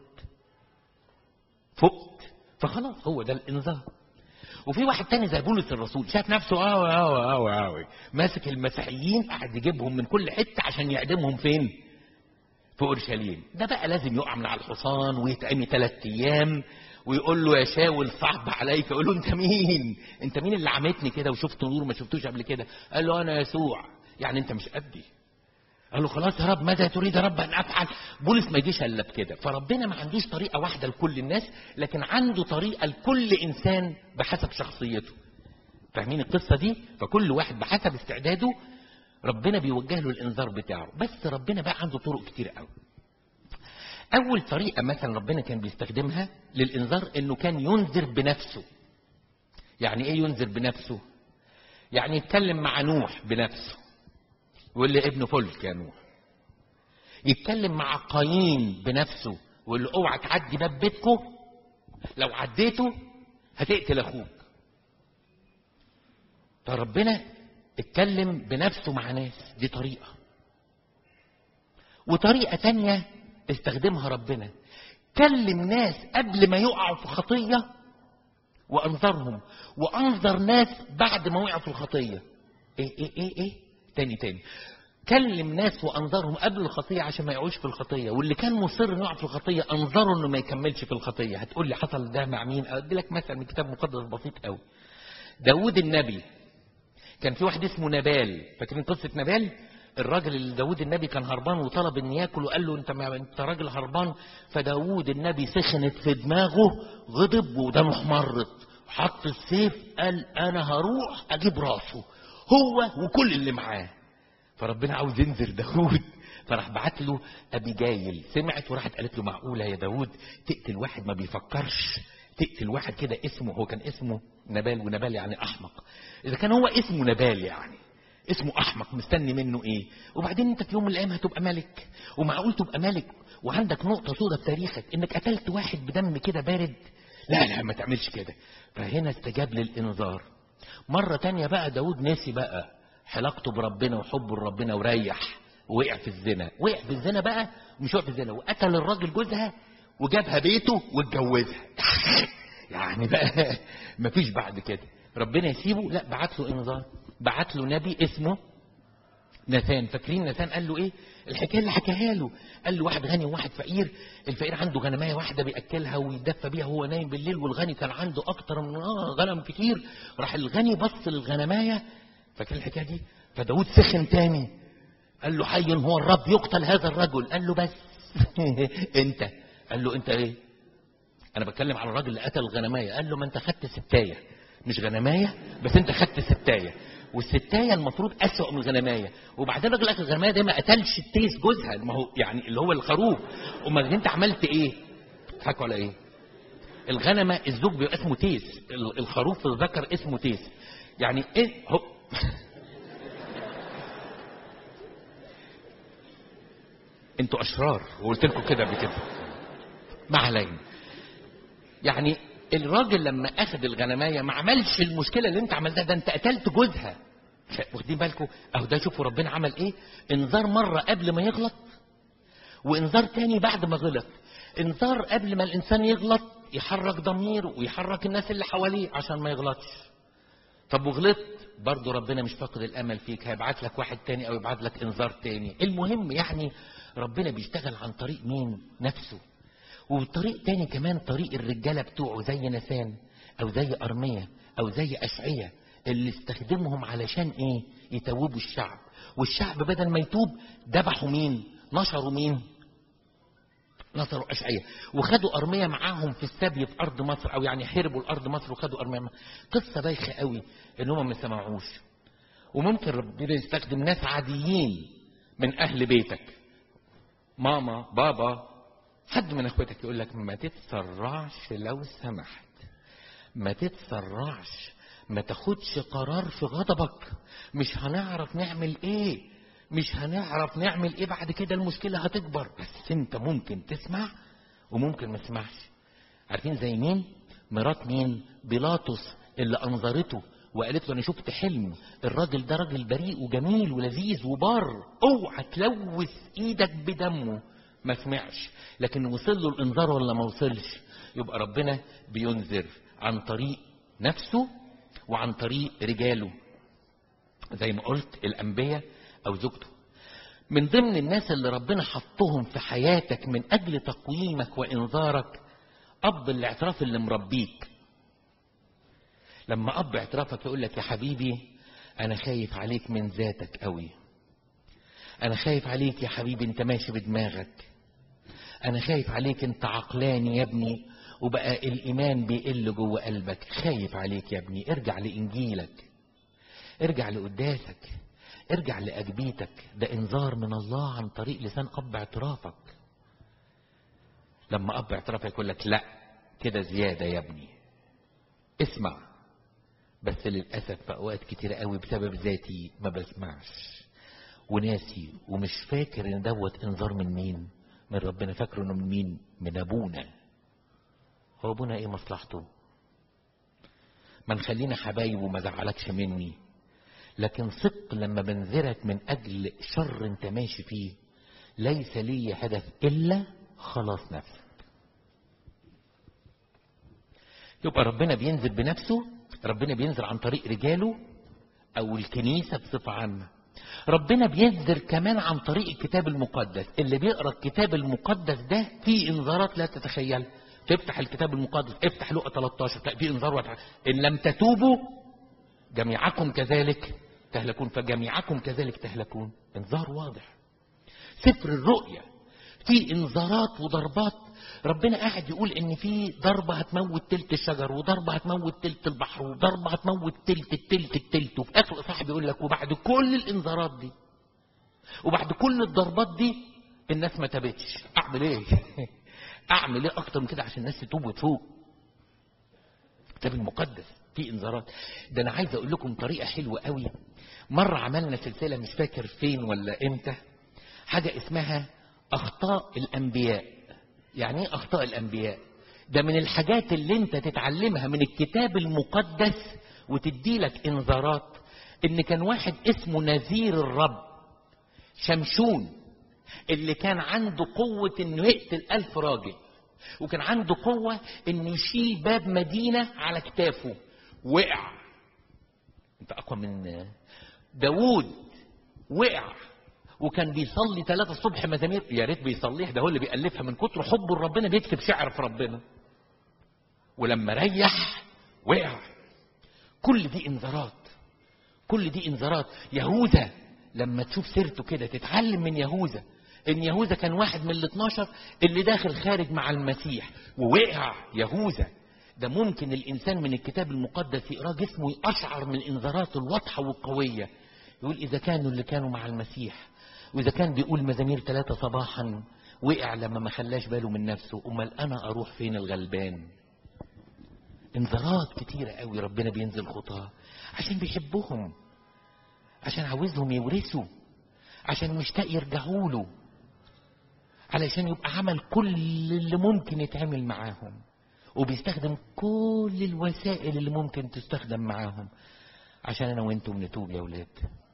[SPEAKER 1] فقت فخلاص هو ده الإنذار وفي واحد تاني زي بولس الرسول شاف نفسه قوي قوي قوي قوي ماسك المسيحيين قاعد يجيبهم من كل حته عشان يعدمهم فين؟ في اورشليم ده بقى لازم يقع من على الحصان ويتعمي ثلاث ايام ويقول له يا شاول صعب عليك يقول له انت مين؟ انت مين اللي عمتني كده وشفت نور ما شفتوش قبل كده؟ قال له انا يسوع يعني انت مش قدي قال له خلاص يا رب ماذا تريد يا رب ان افعل بولس ما يجيش الا بكده فربنا ما عندوش طريقه واحده لكل الناس لكن عنده طريقه لكل انسان بحسب شخصيته فاهمين القصه دي فكل واحد بحسب استعداده ربنا بيوجه له الانذار بتاعه بس ربنا بقى عنده طرق كتير قوي اول طريقه مثلا ربنا كان بيستخدمها للانذار انه كان ينذر بنفسه يعني ايه ينذر بنفسه يعني يتكلم مع نوح بنفسه ويقول لي ابن فلك يا نوح يتكلم مع قايين بنفسه ويقول له اوعى تعدي باب بيتكم لو عديته هتقتل اخوك فربنا اتكلم بنفسه مع ناس دي طريقة وطريقة تانية استخدمها ربنا كلم ناس قبل ما يقعوا في خطية وأنظرهم وأنظر ناس بعد ما وقعوا في الخطية إيه إيه إيه إيه تاني تاني كلم ناس وانظرهم قبل الخطيه عشان ما يقعوش في الخطيه واللي كان مصر انه يقع في الخطيه انظره انه ما يكملش في الخطيه هتقول لي حصل ده مع مين ادي لك مثل من كتاب مقدس بسيط قوي داود النبي كان في واحد اسمه نبال فاكرين قصه نبال الراجل اللي داود النبي كان هربان وطلب ان ياكل وقال له انت ما انت راجل هربان فداود النبي سخنت في دماغه غضب ودمه احمرت حط السيف قال انا هروح اجيب راسه هو وكل اللي معاه فربنا عاوز ينذر داود فراح بعت له ابيجايل سمعت وراحت قالت له معقوله يا داود تقتل واحد ما بيفكرش تقتل واحد كده اسمه هو كان اسمه نبال ونبال يعني احمق اذا كان هو اسمه نبال يعني اسمه احمق مستني منه ايه وبعدين انت في يوم من الايام هتبقى ملك ومعقول تبقى ملك وعندك نقطه سودة في تاريخك انك قتلت واحد بدم كده بارد لا لا ما تعملش كده فهنا استجاب للانذار مرة تانية بقى داود نسي بقى حلاقته بربنا وحبه لربنا وريح ووقع في الزنا وقع في الزنا بقى مش وقع في الزنا وقتل الراجل جوزها وجابها بيته واتجوزها يعني بقى مفيش بعد كده ربنا يسيبه لا بعت له انذار بعت له نبي اسمه ناثان فاكرين ناثان قال له ايه الحكايه اللي حكاها له قال له واحد غني وواحد فقير الفقير عنده غنمايه واحده بياكلها ويدفى بيها وهو نايم بالليل والغني كان عنده اكتر من آه غنم كتير راح الغني بص للغنمايه فاكرين الحكايه دي فداود سخن تاني قال له حي هو الرب يقتل هذا الرجل قال له بس انت قال له انت ايه انا بتكلم على الراجل اللي قتل الغنمايه قال له ما انت خدت ستايه مش غنمايه بس انت خدت ستايه والستايه المفروض اسوأ من الغنمايه وبعدين الراجل قتل الغنمايه ده ما قتلش التيس جوزها ما هو يعني اللي هو الخروف امال انت عملت ايه تضحكوا على ايه الغنمه الزوج بيبقى اسمه تيس الخروف الذكر اسمه تيس يعني ايه هو انتوا اشرار وقلت لكم كده قبل كده ما علينا يعني الراجل لما اخذ الغنمايه ما عملش المشكله اللي انت عملتها ده انت قتلت جوزها واخدين بالكم اهو ده شوفوا ربنا عمل ايه انذار مره قبل ما يغلط وانذار تاني بعد ما غلط انذار قبل ما الانسان يغلط يحرك ضميره ويحرك الناس اللي حواليه عشان ما يغلطش طب وغلطت برضه ربنا مش فاقد الامل فيك هيبعت لك واحد تاني او يبعت لك انذار تاني المهم يعني ربنا بيشتغل عن طريق مين نفسه وطريق تاني كمان طريق الرجاله بتوعه زي نسان او زي ارميه او زي اشعيه اللي استخدمهم علشان ايه يتوبوا الشعب والشعب بدل ما يتوب ذبحوا مين نشروا مين نصروا أشعية وخدوا أرمية معاهم في السبي في أرض مصر أو يعني حربوا الأرض مصر وخدوا أرمية معاهم. قصة بايخة قوي إن هم ما سمعوش وممكن ربنا يستخدم ناس عاديين من أهل بيتك ماما بابا حد من اخواتك يقول لك ما تتسرعش لو سمحت ما تتسرعش ما تاخدش قرار في غضبك مش هنعرف نعمل ايه مش هنعرف نعمل ايه بعد كده المشكله هتكبر بس انت ممكن تسمع وممكن ما تسمعش عارفين زي مين مرات مين بيلاطس اللي انظرته وقالت له انا شفت حلم الراجل ده راجل بريء وجميل ولذيذ وبر اوعى تلوث ايدك بدمه ما سمعش لكن وصل له الانذار ولا ما وصلش يبقى ربنا بينذر عن طريق نفسه وعن طريق رجاله زي ما قلت الانبياء او زوجته من ضمن الناس اللي ربنا حطهم في حياتك من اجل تقويمك وانذارك اب الاعتراف اللي مربيك لما اب اعترافك يقول لك يا حبيبي انا خايف عليك من ذاتك قوي انا خايف عليك يا حبيبي انت ماشي بدماغك انا خايف عليك انت عقلاني يا ابني وبقى الايمان بيقل جوه قلبك خايف عليك يا ابني ارجع لانجيلك ارجع لقداسك ارجع لاجبيتك ده انذار من الله عن طريق لسان اب اعترافك لما اب اعترافك يقول لك لا كده زياده يا ابني اسمع بس للاسف في اوقات كتيره قوي بسبب ذاتي ما بسمعش وناسي ومش فاكر ان دوت انذار من مين من ربنا فاكره انه من مين من ابونا هو ابونا ايه مصلحته ما نخلينا حبايب وما زعلكش مني لكن صدق لما بنذرك من اجل شر انت ماشي فيه ليس لي هدف الا خلاص نفسك يبقى ربنا بينزل بنفسه ربنا بينزل عن طريق رجاله او الكنيسه بصفه عامه ربنا بينذر كمان عن طريق الكتاب المقدس اللي بيقرا الكتاب المقدس ده فيه انذارات لا تتخيل تفتح الكتاب المقدس افتح لقى 13 تلاقي فيه انذار واضح ان لم تتوبوا جميعكم كذلك تهلكون فجميعكم كذلك تهلكون انذار واضح سفر الرؤيا في انذارات وضربات ربنا قاعد يقول ان في ضربه هتموت تلت الشجر وضربه هتموت تلت البحر وضربه هتموت تلت التلت التلت وفي اخر صاحب يقول لك وبعد كل الانذارات دي وبعد كل الضربات دي الناس ما تابتش اعمل ايه اعمل ايه اكتر من كده عشان الناس تتوب وتفوق الكتاب المقدس في انذارات ده انا عايز اقول لكم طريقه حلوه قوي مره عملنا سلسله مش فاكر فين ولا امتى حاجه اسمها اخطاء الانبياء يعني ايه اخطاء الانبياء ده من الحاجات اللي انت تتعلمها من الكتاب المقدس وتدي لك انذارات ان كان واحد اسمه نذير الرب شمشون اللي كان عنده قوة انه يقتل ألف راجل وكان عنده قوة انه يشيل باب مدينة على كتافه وقع انت اقوى من داوود وقع وكان بيصلي ثلاثة الصبح مزامير يا ريت بيصليها ده هو اللي بيألفها من كتر حبه لربنا بيكتب شعر في ربنا ولما ريح وقع كل دي انذارات كل دي انذارات يهوذا لما تشوف سيرته كده تتعلم من يهوذا ان يهوذا كان واحد من ال 12 اللي داخل خارج مع المسيح ووقع يهوذا ده ممكن الانسان من الكتاب المقدس يقراه جسمه يقشعر من الانذارات الواضحه والقويه يقول اذا كانوا اللي كانوا مع المسيح واذا كان بيقول مزامير ثلاثة صباحا وقع لما ما خلاش باله من نفسه امال انا اروح فين الغلبان انذارات كتيرة قوي ربنا بينزل خطاه عشان بيحبهم عشان عاوزهم يورثوا عشان مشتاق يرجعوا له علشان يبقى عمل كل اللي ممكن يتعمل معاهم وبيستخدم كل الوسائل اللي ممكن تستخدم معاهم عشان انا وانتم نتوب يا ولاد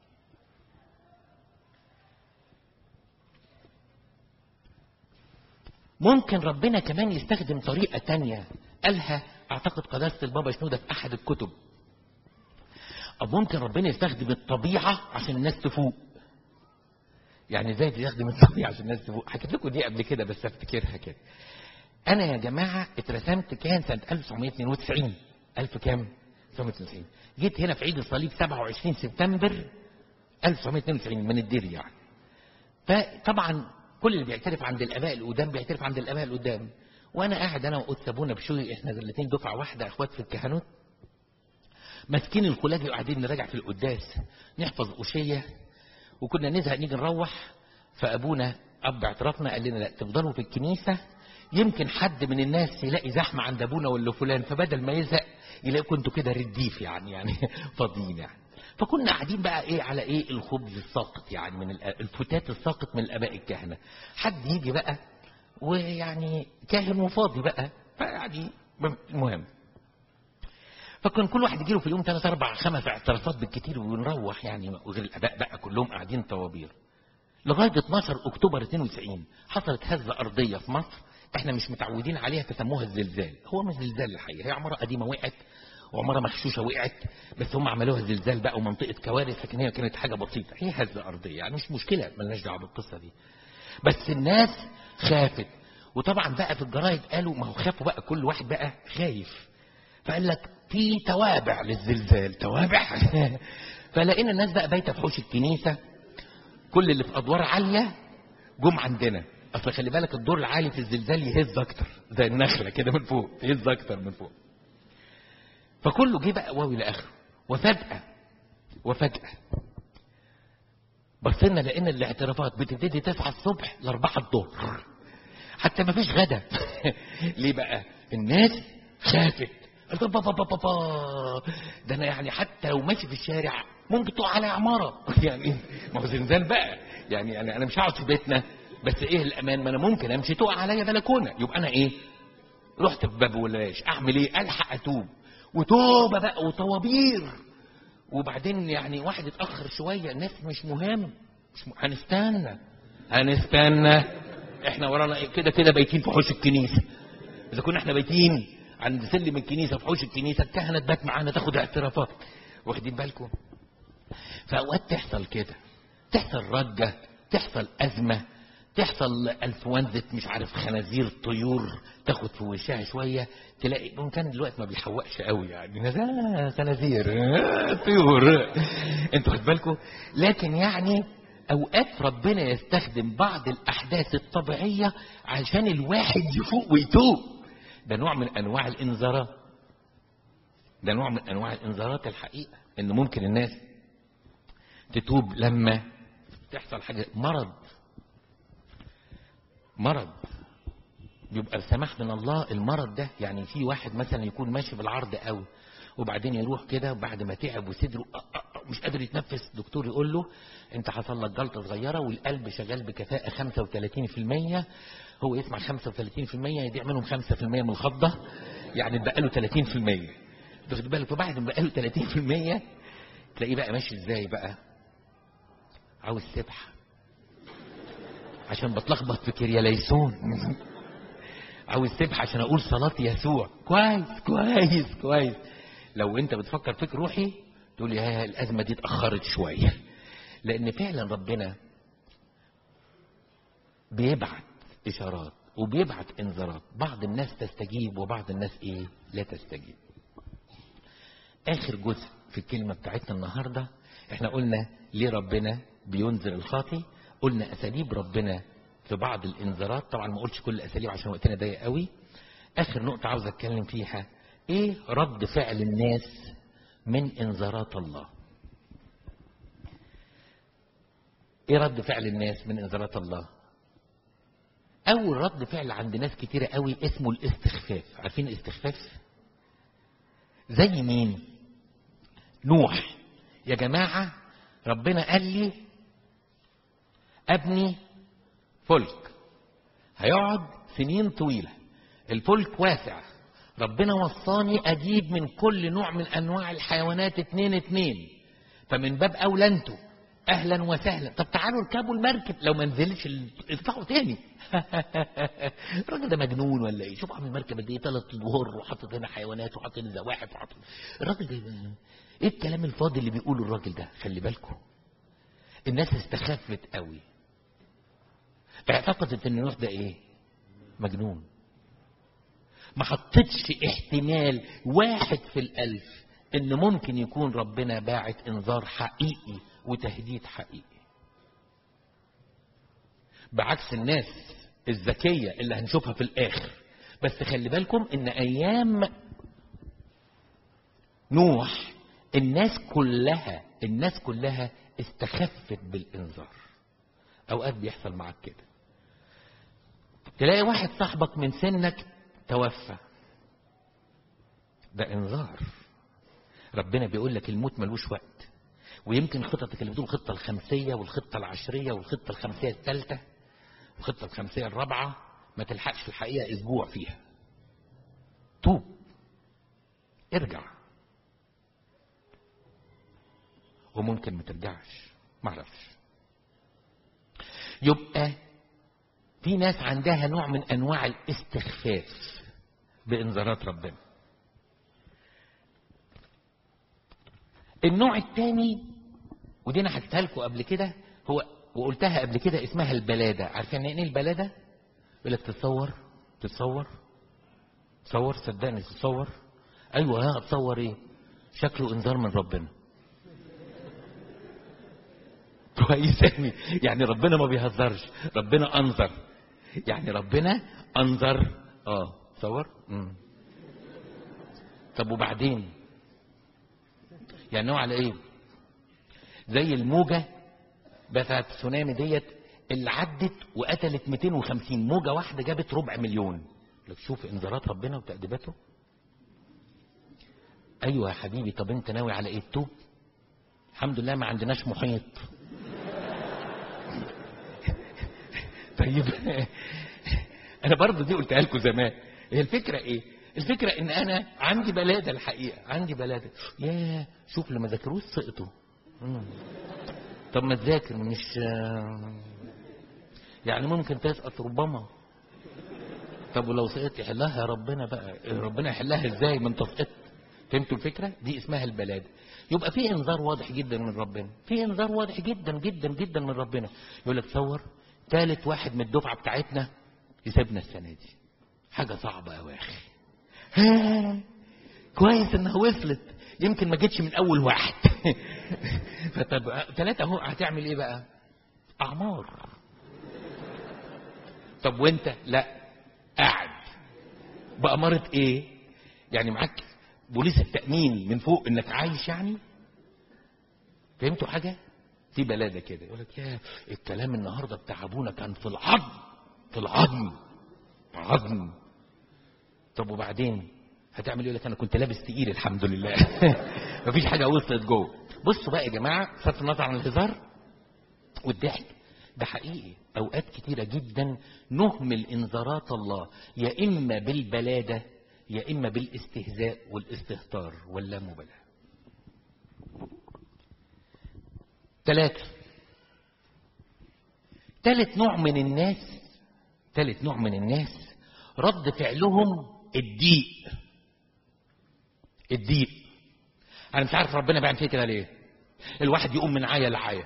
[SPEAKER 1] ممكن ربنا كمان يستخدم طريقة تانية قالها اعتقد قداسة البابا شنودة في احد الكتب أو ممكن ربنا يستخدم الطبيعة عشان الناس تفوق يعني ازاي بيستخدم الطبيعة عشان الناس تفوق حكيت لكم دي قبل كده بس افتكرها كده انا يا جماعة اترسمت كان سنة 1992 ألف كام 1992 جيت هنا في عيد الصليب 27 سبتمبر 1992 من الدير يعني فطبعا كل اللي بيعترف عند الاباء القدام بيعترف عند الاباء القدام وانا قاعد انا وقدس ابونا بشوي احنا الاثنين دفعه واحده اخوات في الكهنوت ماسكين الخلاجي وقاعدين نراجع في القداس نحفظ أشية وكنا نزهق نيجي نروح فأبونا أب اعترافنا قال لنا لا تفضلوا في الكنيسة يمكن حد من الناس يلاقي زحمة عند أبونا ولا فلان فبدل ما يزهق يلاقيكم انتوا كده رديف يعني يعني فاضيين يعني فكنا قاعدين بقى ايه على ايه الخبز الساقط يعني من الفتات الساقط من الاباء الكهنه حد يجي بقى ويعني كاهن وفاضي بقى فيعني المهم فكان كل واحد يجيله في اليوم ثلاث اربع خمس اعترافات بالكتير ونروح يعني وغير الاباء بقى كلهم قاعدين طوابير لغايه 12 اكتوبر 92 حصلت هزه ارضيه في مصر احنا مش متعودين عليها فسموها الزلزال هو مش زلزال الحقيقه هي عماره قديمه وقعت وعماره مغشوشه وقعت بس هم عملوها زلزال بقى ومنطقه كوارث لكن هي كانت حاجه بسيطه هي هزه ارضيه يعني مش مشكله ملناش دعوه بالقصه دي بس الناس خافت وطبعا بقى في الجرايد قالوا ما هو خافوا بقى كل واحد بقى خايف فقال لك في توابع للزلزال توابع فلقينا الناس بقى بايته في حوش الكنيسه كل اللي في ادوار عاليه جم عندنا اصل خلي بالك الدور العالي في الزلزال يهز اكتر زي النخله كده من فوق يهز اكتر من فوق فكله جه بقى واو الى اخره وفجاه وفجاه بصينا لقينا الاعترافات بتبتدي 9 الصبح ل 4 الظهر حتى ما فيش غدا ليه بقى الناس خافت بابا بابا بابا ده انا يعني حتى لو ماشي في الشارع ممكن تقع على عماره يعني ما هو زنزان بقى يعني يعني انا مش هقعد في بيتنا بس ايه الامان ما انا ممكن امشي تقع عليا بلكونه يبقى انا ايه رحت في باب ولاش اعمل ايه الحق اتوب وتوبه بقى وطوابير وبعدين يعني واحد اتاخر شويه الناس مش مهم مش م... هنستنى هنستنى احنا ورانا كده كده بايتين في حوش الكنيسه اذا كنا احنا بايتين عند سلم الكنيسه في حوش الكنيسه الكهنه تبات معانا تاخد اعترافات واخدين بالكم فاوقات تحصل كده تحصل رجه تحصل ازمه تحصل انفلونزا مش عارف خنازير طيور تاخد في وشها شويه تلاقي ممكن دلوقتي ما بيحوقش قوي يعني آه خنازير آه طيور انتوا خد بالكم لكن يعني اوقات ربنا يستخدم بعض الاحداث الطبيعيه عشان الواحد يفوق ويتوب ده نوع من انواع الانذارات ده نوع من انواع الانذارات الحقيقه ان ممكن الناس تتوب لما تحصل حاجه مرض مرض بيبقى سماح من الله المرض ده يعني في واحد مثلا يكون ماشي بالعرض قوي وبعدين يروح كده بعد ما تعب وصدره مش قادر يتنفس دكتور يقول له انت حصل لك جلطه صغيره والقلب شغال بكفاءه 35% هو يسمع 35% يضيع منهم 5% من الخضه يعني بقى له 30% تاخد بالك فبعد ما بقى له 30% تلاقيه بقى ماشي ازاي بقى عاوز سبحه عشان بتلخبط في كرياليسون عاوز سبحه عشان اقول صلاه يسوع كويس كويس كويس لو انت بتفكر فكر روحي تقول يا الازمه دي اتاخرت شويه لان فعلا ربنا بيبعت اشارات وبيبعت انذارات بعض الناس تستجيب وبعض الناس ايه لا تستجيب اخر جزء في الكلمه بتاعتنا النهارده احنا قلنا ليه ربنا بينذر الخاطي قلنا اساليب ربنا في بعض الانذارات طبعا ما قلتش كل الاساليب عشان وقتنا ضيق قوي اخر نقطه عاوز اتكلم فيها ايه رد فعل الناس من انذارات الله ايه رد فعل الناس من انذارات الله اول رد فعل عند ناس كتيره قوي اسمه الاستخفاف عارفين الاستخفاف زي مين نوح يا جماعه ربنا قال لي ابني فلك هيقعد سنين طويله الفلك واسع ربنا وصاني اجيب من كل نوع من انواع الحيوانات اتنين اتنين فمن باب اولى انتوا اهلا وسهلا طب تعالوا اركبوا المركب لو ما نزلش ال- اطلعوا تاني الراجل ده مجنون ولا ايه شوف عامل مركب قد ايه ثلاث ادوار وحاطط هنا حيوانات وحاطط هنا زواحف وحاطط الراجل ده ايه الكلام الفاضي اللي بيقوله الراجل ده خلي بالكم الناس استخفت قوي اعتقدت ان نوح ده ايه مجنون ما حطتش احتمال واحد في الألف إن ممكن يكون ربنا باعت إنذار حقيقي وتهديد حقيقي. بعكس الناس الذكية اللي هنشوفها في الآخر. بس خلي بالكم إن أيام نوح الناس كلها الناس كلها استخفت بالإنذار. أوقات بيحصل معاك كده. تلاقي واحد صاحبك من سنك توفى ده انذار ربنا بيقول لك الموت ملوش وقت ويمكن خططك اللي بتقول الخطه الخمسيه والخطه العشريه والخطه الخمسيه الثالثه والخطه الخمسيه الرابعه ما تلحقش في الحقيقه اسبوع فيها توب ارجع وممكن ما ترجعش معرفش يبقى في ناس عندها نوع من انواع الاستخفاف بانذارات ربنا النوع الثاني ودي انا حكيتها لكم قبل كده هو وقلتها قبل كده اسمها البلاده عارفين يعني ايه البلاده يقول لك تتصور تتصور تصور صدقني تتصور ايوه ها اتصور ايه شكله انذار من ربنا كويس يعني يعني ربنا ما بيهزرش ربنا انذر يعني ربنا انذر اه تصور مم. طب وبعدين يعني هو على ايه زي الموجه بتاعت التسونامي ديت اللي عدت وقتلت 250 موجه واحده جابت ربع مليون لك شوف انذارات ربنا وتأديباته ايوه يا حبيبي طب انت ناوي على ايه التوب الحمد لله ما عندناش محيط طيب انا برضه دي قلتها لكم زمان هي الفكره ايه الفكره ان انا عندي بلاده الحقيقه عندي بلاده يا شوف لما ذاكروش سقطوا مم. طب ما تذاكر مش يعني ممكن تسقط ربما طب ولو سقطت يحلها يا ربنا بقى ربنا يحلها ازاي من تسقط فهمتوا الفكره دي اسمها البلاده يبقى في انذار واضح جدا من ربنا في انذار واضح جدا جدا جدا من ربنا يقول لك تصور ثالث واحد من الدفعه بتاعتنا يسيبنا السنه دي حاجه صعبه قوي يا اخي ها كويس انها وصلت يمكن ما جتش من اول واحد فطب ثلاثه اهو هتعمل ايه بقى اعمار طب وانت لا قاعد بأمارة ايه يعني معاك بوليس التأمين من فوق انك عايش يعني فهمتوا حاجة في بلادة كده يقول لك يا الكلام النهاردة بتاع ابونا كان في العظم في العظم عظم طب وبعدين هتعمل ايه لك انا كنت لابس تقيل الحمد لله مفيش حاجه وصلت جوه بصوا بقى يا جماعه بصرف النظر عن الهزار والضحك ده حقيقي اوقات كتيره جدا نهمل انذارات الله يا اما بالبلاده يا اما بالاستهزاء والاستهتار واللامبالاه ثلاثة ثالث نوع من الناس ثالث نوع من الناس رد فعلهم الضيق الضيق انا مش عارف ربنا بيعمل فيه كده ليه الواحد يقوم من عايه لعايه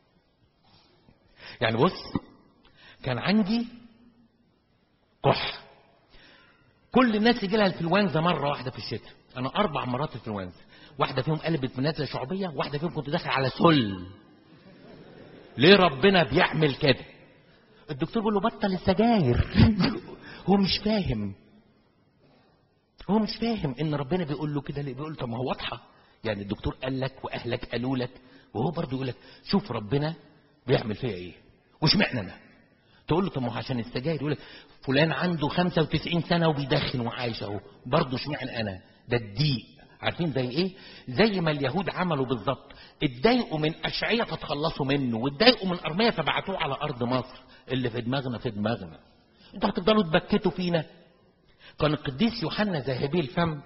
[SPEAKER 1] يعني بص كان عندي كح كل الناس يجي لها الانفلونزا مره واحده في الشتاء انا اربع مرات انفلونزا واحده فيهم قلبت من نزله شعبيه واحده فيهم كنت داخل على سل ليه ربنا بيعمل كده الدكتور بيقول له بطل السجاير هو مش فاهم هو مش فاهم ان ربنا بيقول له كده ليه بيقول له طب ما هو واضحه يعني الدكتور قال لك واهلك قالوا لك وهو برضه يقول لك شوف ربنا بيعمل فيا ايه واشمعنى انا تقول له طب ما هو عشان السجاير يقول لك فلان عنده 95 سنه وبيدخن وعايش اهو برضه اشمعنى انا ده الضيق عارفين زي ايه زي ما اليهود عملوا بالظبط اتضايقوا من اشعياء فتخلصوا منه واتضايقوا من ارميه فبعتوه على ارض مصر اللي في دماغنا في دماغنا انتوا هتفضلوا تبكتوا فينا كان القديس يوحنا ذاهبي الفم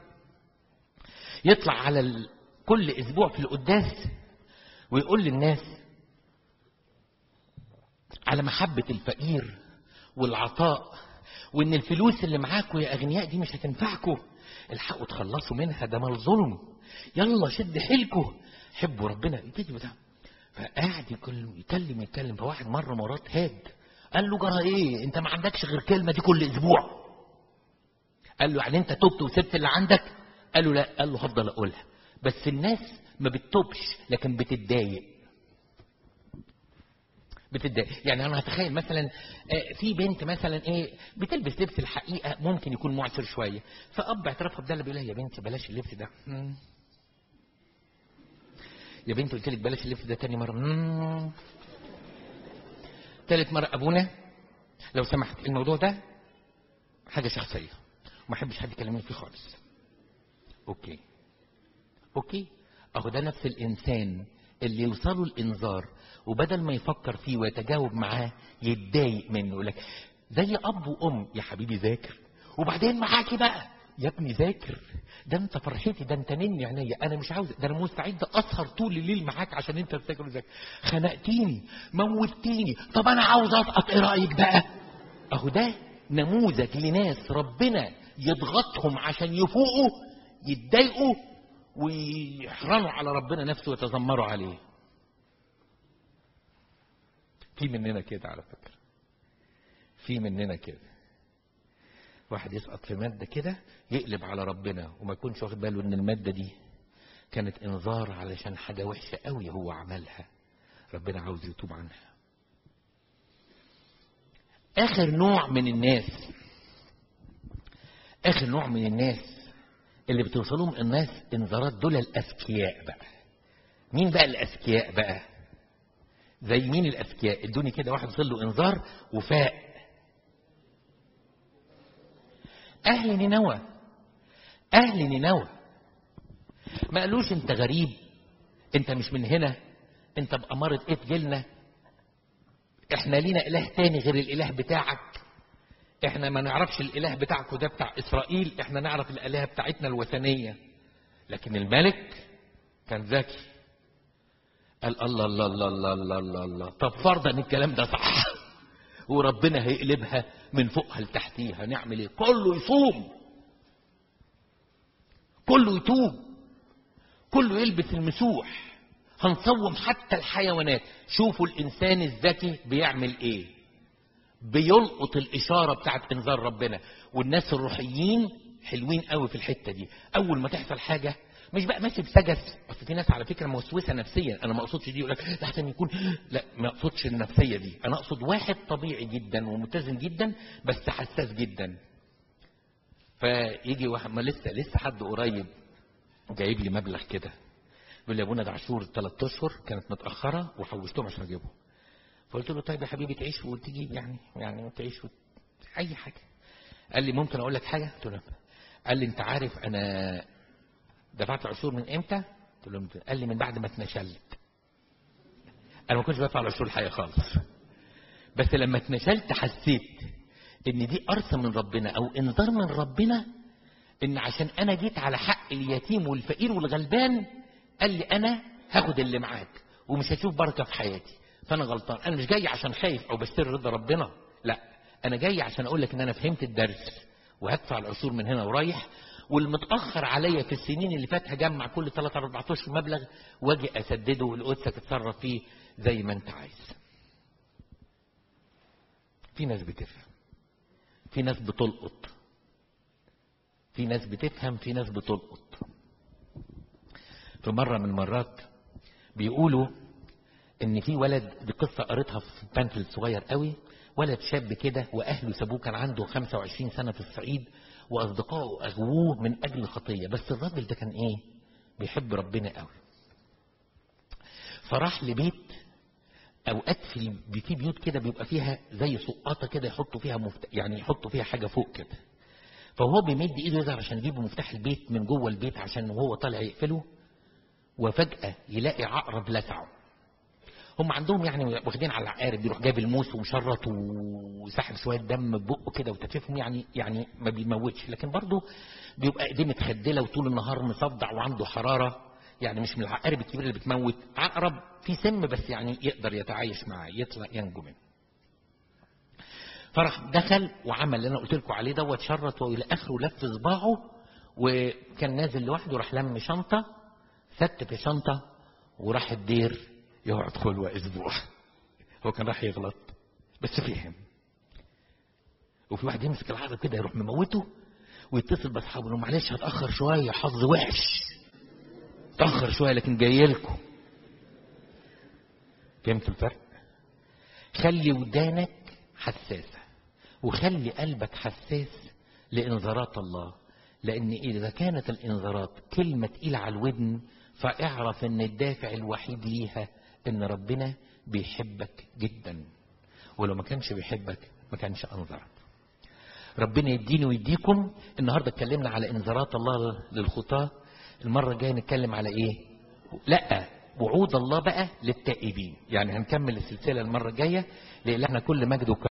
[SPEAKER 1] يطلع على ال... كل اسبوع في القداس ويقول للناس على محبة الفقير والعطاء وان الفلوس اللي معاكوا يا اغنياء دي مش هتنفعكوا الحقوا تخلصوا منها ده مال ظلم يلا شد حيلكوا حبوا ربنا يبتدي بتاع فقاعد يكلم يكلم يتكلم فواحد مره مرات هاد قال له جرى ايه انت ما عندكش غير كلمه دي كل اسبوع قال له يعني انت تبت وسبت اللي عندك قال له لا قال له هفضل اقولها بس الناس ما بتتوبش لكن بتتضايق بتتضايق يعني انا هتخيل مثلا آه، في بنت مثلا ايه بتلبس لبس الحقيقه ممكن يكون معسر شويه فاب اعترافها بدل بيقول لها يا بنت بلاش اللبس ده مم. يا بنت قلت لك بلاش اللبس ده تاني مره مم. تالت مره ابونا لو سمحت الموضوع ده حاجه شخصيه وما احبش حد يكلمني فيه خالص اوكي اوكي اهو ده نفس الانسان اللي يوصله الانذار وبدل ما يفكر فيه ويتجاوب معاه يتضايق منه يقول لك زي اب وام يا حبيبي ذاكر وبعدين معاكي بقى يا ابني ذاكر ده انت فرحتي ده انت نني عينيا انا مش عاوز ده انا مستعد اسهر طول الليل معاك عشان انت تذاكر وذاكر خنقتيني موتيني طب انا عاوز اسقط ايه رايك بقى اهو ده نموذج لناس ربنا يضغطهم عشان يفوقوا يتضايقوا ويحرنوا على ربنا نفسه ويتذمروا عليه في مننا كده على فكرة في مننا كده واحد يسقط في مادة كده يقلب على ربنا وما يكونش واخد باله ان المادة دي كانت انذار علشان حاجة وحشة قوي هو عملها ربنا عاوز يتوب عنها اخر نوع من الناس اخر نوع من الناس اللي بتوصلهم الناس انذارات دول الاذكياء بقى مين بقى الاذكياء بقى زي مين الاذكياء ادوني كده واحد وصل له انذار وفاق اهل نينوى اهل نينوى ما قالوش انت غريب انت مش من هنا انت بأمارة ايه تجيلنا احنا لينا اله تاني غير الاله بتاعك احنا ما نعرفش الاله بتاعك وده بتاع اسرائيل احنا نعرف الالهه بتاعتنا الوثنيه لكن الملك كان ذكي قال الله الله الله الله الله الله, الله. طب فرضا ان الكلام ده صح وربنا هيقلبها من فوقها لتحتيها نعمل ايه كله يصوم كله يتوب كله يلبس المسوح هنصوم حتى الحيوانات شوفوا الانسان الذكي بيعمل ايه بيلقط الاشاره بتاعت انذار ربنا والناس الروحيين حلوين قوي في الحته دي اول ما تحصل حاجه مش بقى ماشي بسجس اصل في ناس على فكره موسوسه نفسيا انا ما اقصدش دي يقول لك ده احسن يكون لا ما اقصدش النفسيه دي انا اقصد واحد طبيعي جدا ومتزن جدا بس حساس جدا فيجي واحد ما لسه لسه حد قريب جايب لي مبلغ كده يقول لي يا ابونا ده عاشور ثلاث اشهر كانت متاخره وحوشتهم عشان اجيبهم فقلت له طيب يا حبيبي تعيش وتجيب يعني يعني تعيش وت... اي حاجه قال لي ممكن اقول لك حاجه قلت له قال لي انت عارف انا دفعت عشور من امتى قلت له امتى قال لي من بعد ما اتنشلت انا ما كنتش بدفع العشور الحقيقه خالص بس لما اتنشلت حسيت ان دي قرصه من ربنا او انذار من ربنا ان عشان انا جيت على حق اليتيم والفقير والغلبان قال لي انا هاخد اللي معاك ومش هشوف بركه في حياتي فانا غلطان انا مش جاي عشان خايف او بستر رضا ربنا لا انا جاي عشان اقول لك ان انا فهمت الدرس وهدفع العشور من هنا ورايح والمتاخر عليا في السنين اللي فاتت هجمع كل 3 4 اشهر مبلغ واجي اسدده والقدسك تتصرف فيه زي ما انت عايز في ناس بتفهم في ناس بتلقط في ناس بتفهم في ناس بتلقط في مرة من المرات بيقولوا ان في ولد دي قصة قريتها في بانفل صغير قوي ولد شاب كده واهله سابوه كان عنده 25 سنة في الصعيد واصدقائه اغووه من اجل الخطية بس الراجل ده كان ايه بيحب ربنا قوي فراح لبيت اوقات في في بيوت كده بيبقى فيها زي سقاطه كده يحطوا فيها مفت... يعني يحطوا فيها حاجه فوق كده فهو بيمد ايده يظهر عشان يجيب مفتاح البيت من جوه البيت عشان وهو طالع يقفله وفجاه يلاقي عقرب لسعه هم عندهم يعني واخدين على العقارب بيروح جايب الموس ومشرط وساحب شويه دم ببقه كده وتفيفهم يعني يعني ما بيموتش لكن برضه بيبقى ايديه متخدله وطول النهار مصدع وعنده حراره يعني مش من العقارب الكبيره اللي بتموت عقرب في سم بس يعني يقدر يتعايش معاه يطلع ينجو منه فراح دخل وعمل اللي انا قلت لكم عليه دوت شرط والى اخره لف صباعه وكان نازل لوحده راح لم شنطه ست في شنطه وراح الدير يقعد خلوه اسبوع هو كان راح يغلط بس فهم وفي واحد يمسك العقرب كده يروح مموته ويتصل باصحابه انه معلش هتاخر شويه حظ وحش تاخر شويه لكن جاي لكم فهمت الفرق خلي ودانك حساسه وخلي قلبك حساس لانذارات الله لان اذا كانت الانذارات كلمه تقيله على الودن فاعرف ان الدافع الوحيد ليها ان ربنا بيحبك جدا ولو ما كانش بيحبك ما كانش انذرك ربنا يديني ويديكم النهارده اتكلمنا على انذارات الله للخطاه المره الجايه نتكلم على ايه لا وعود الله بقى للتائبين يعني هنكمل السلسله المره الجايه لان احنا كل مجد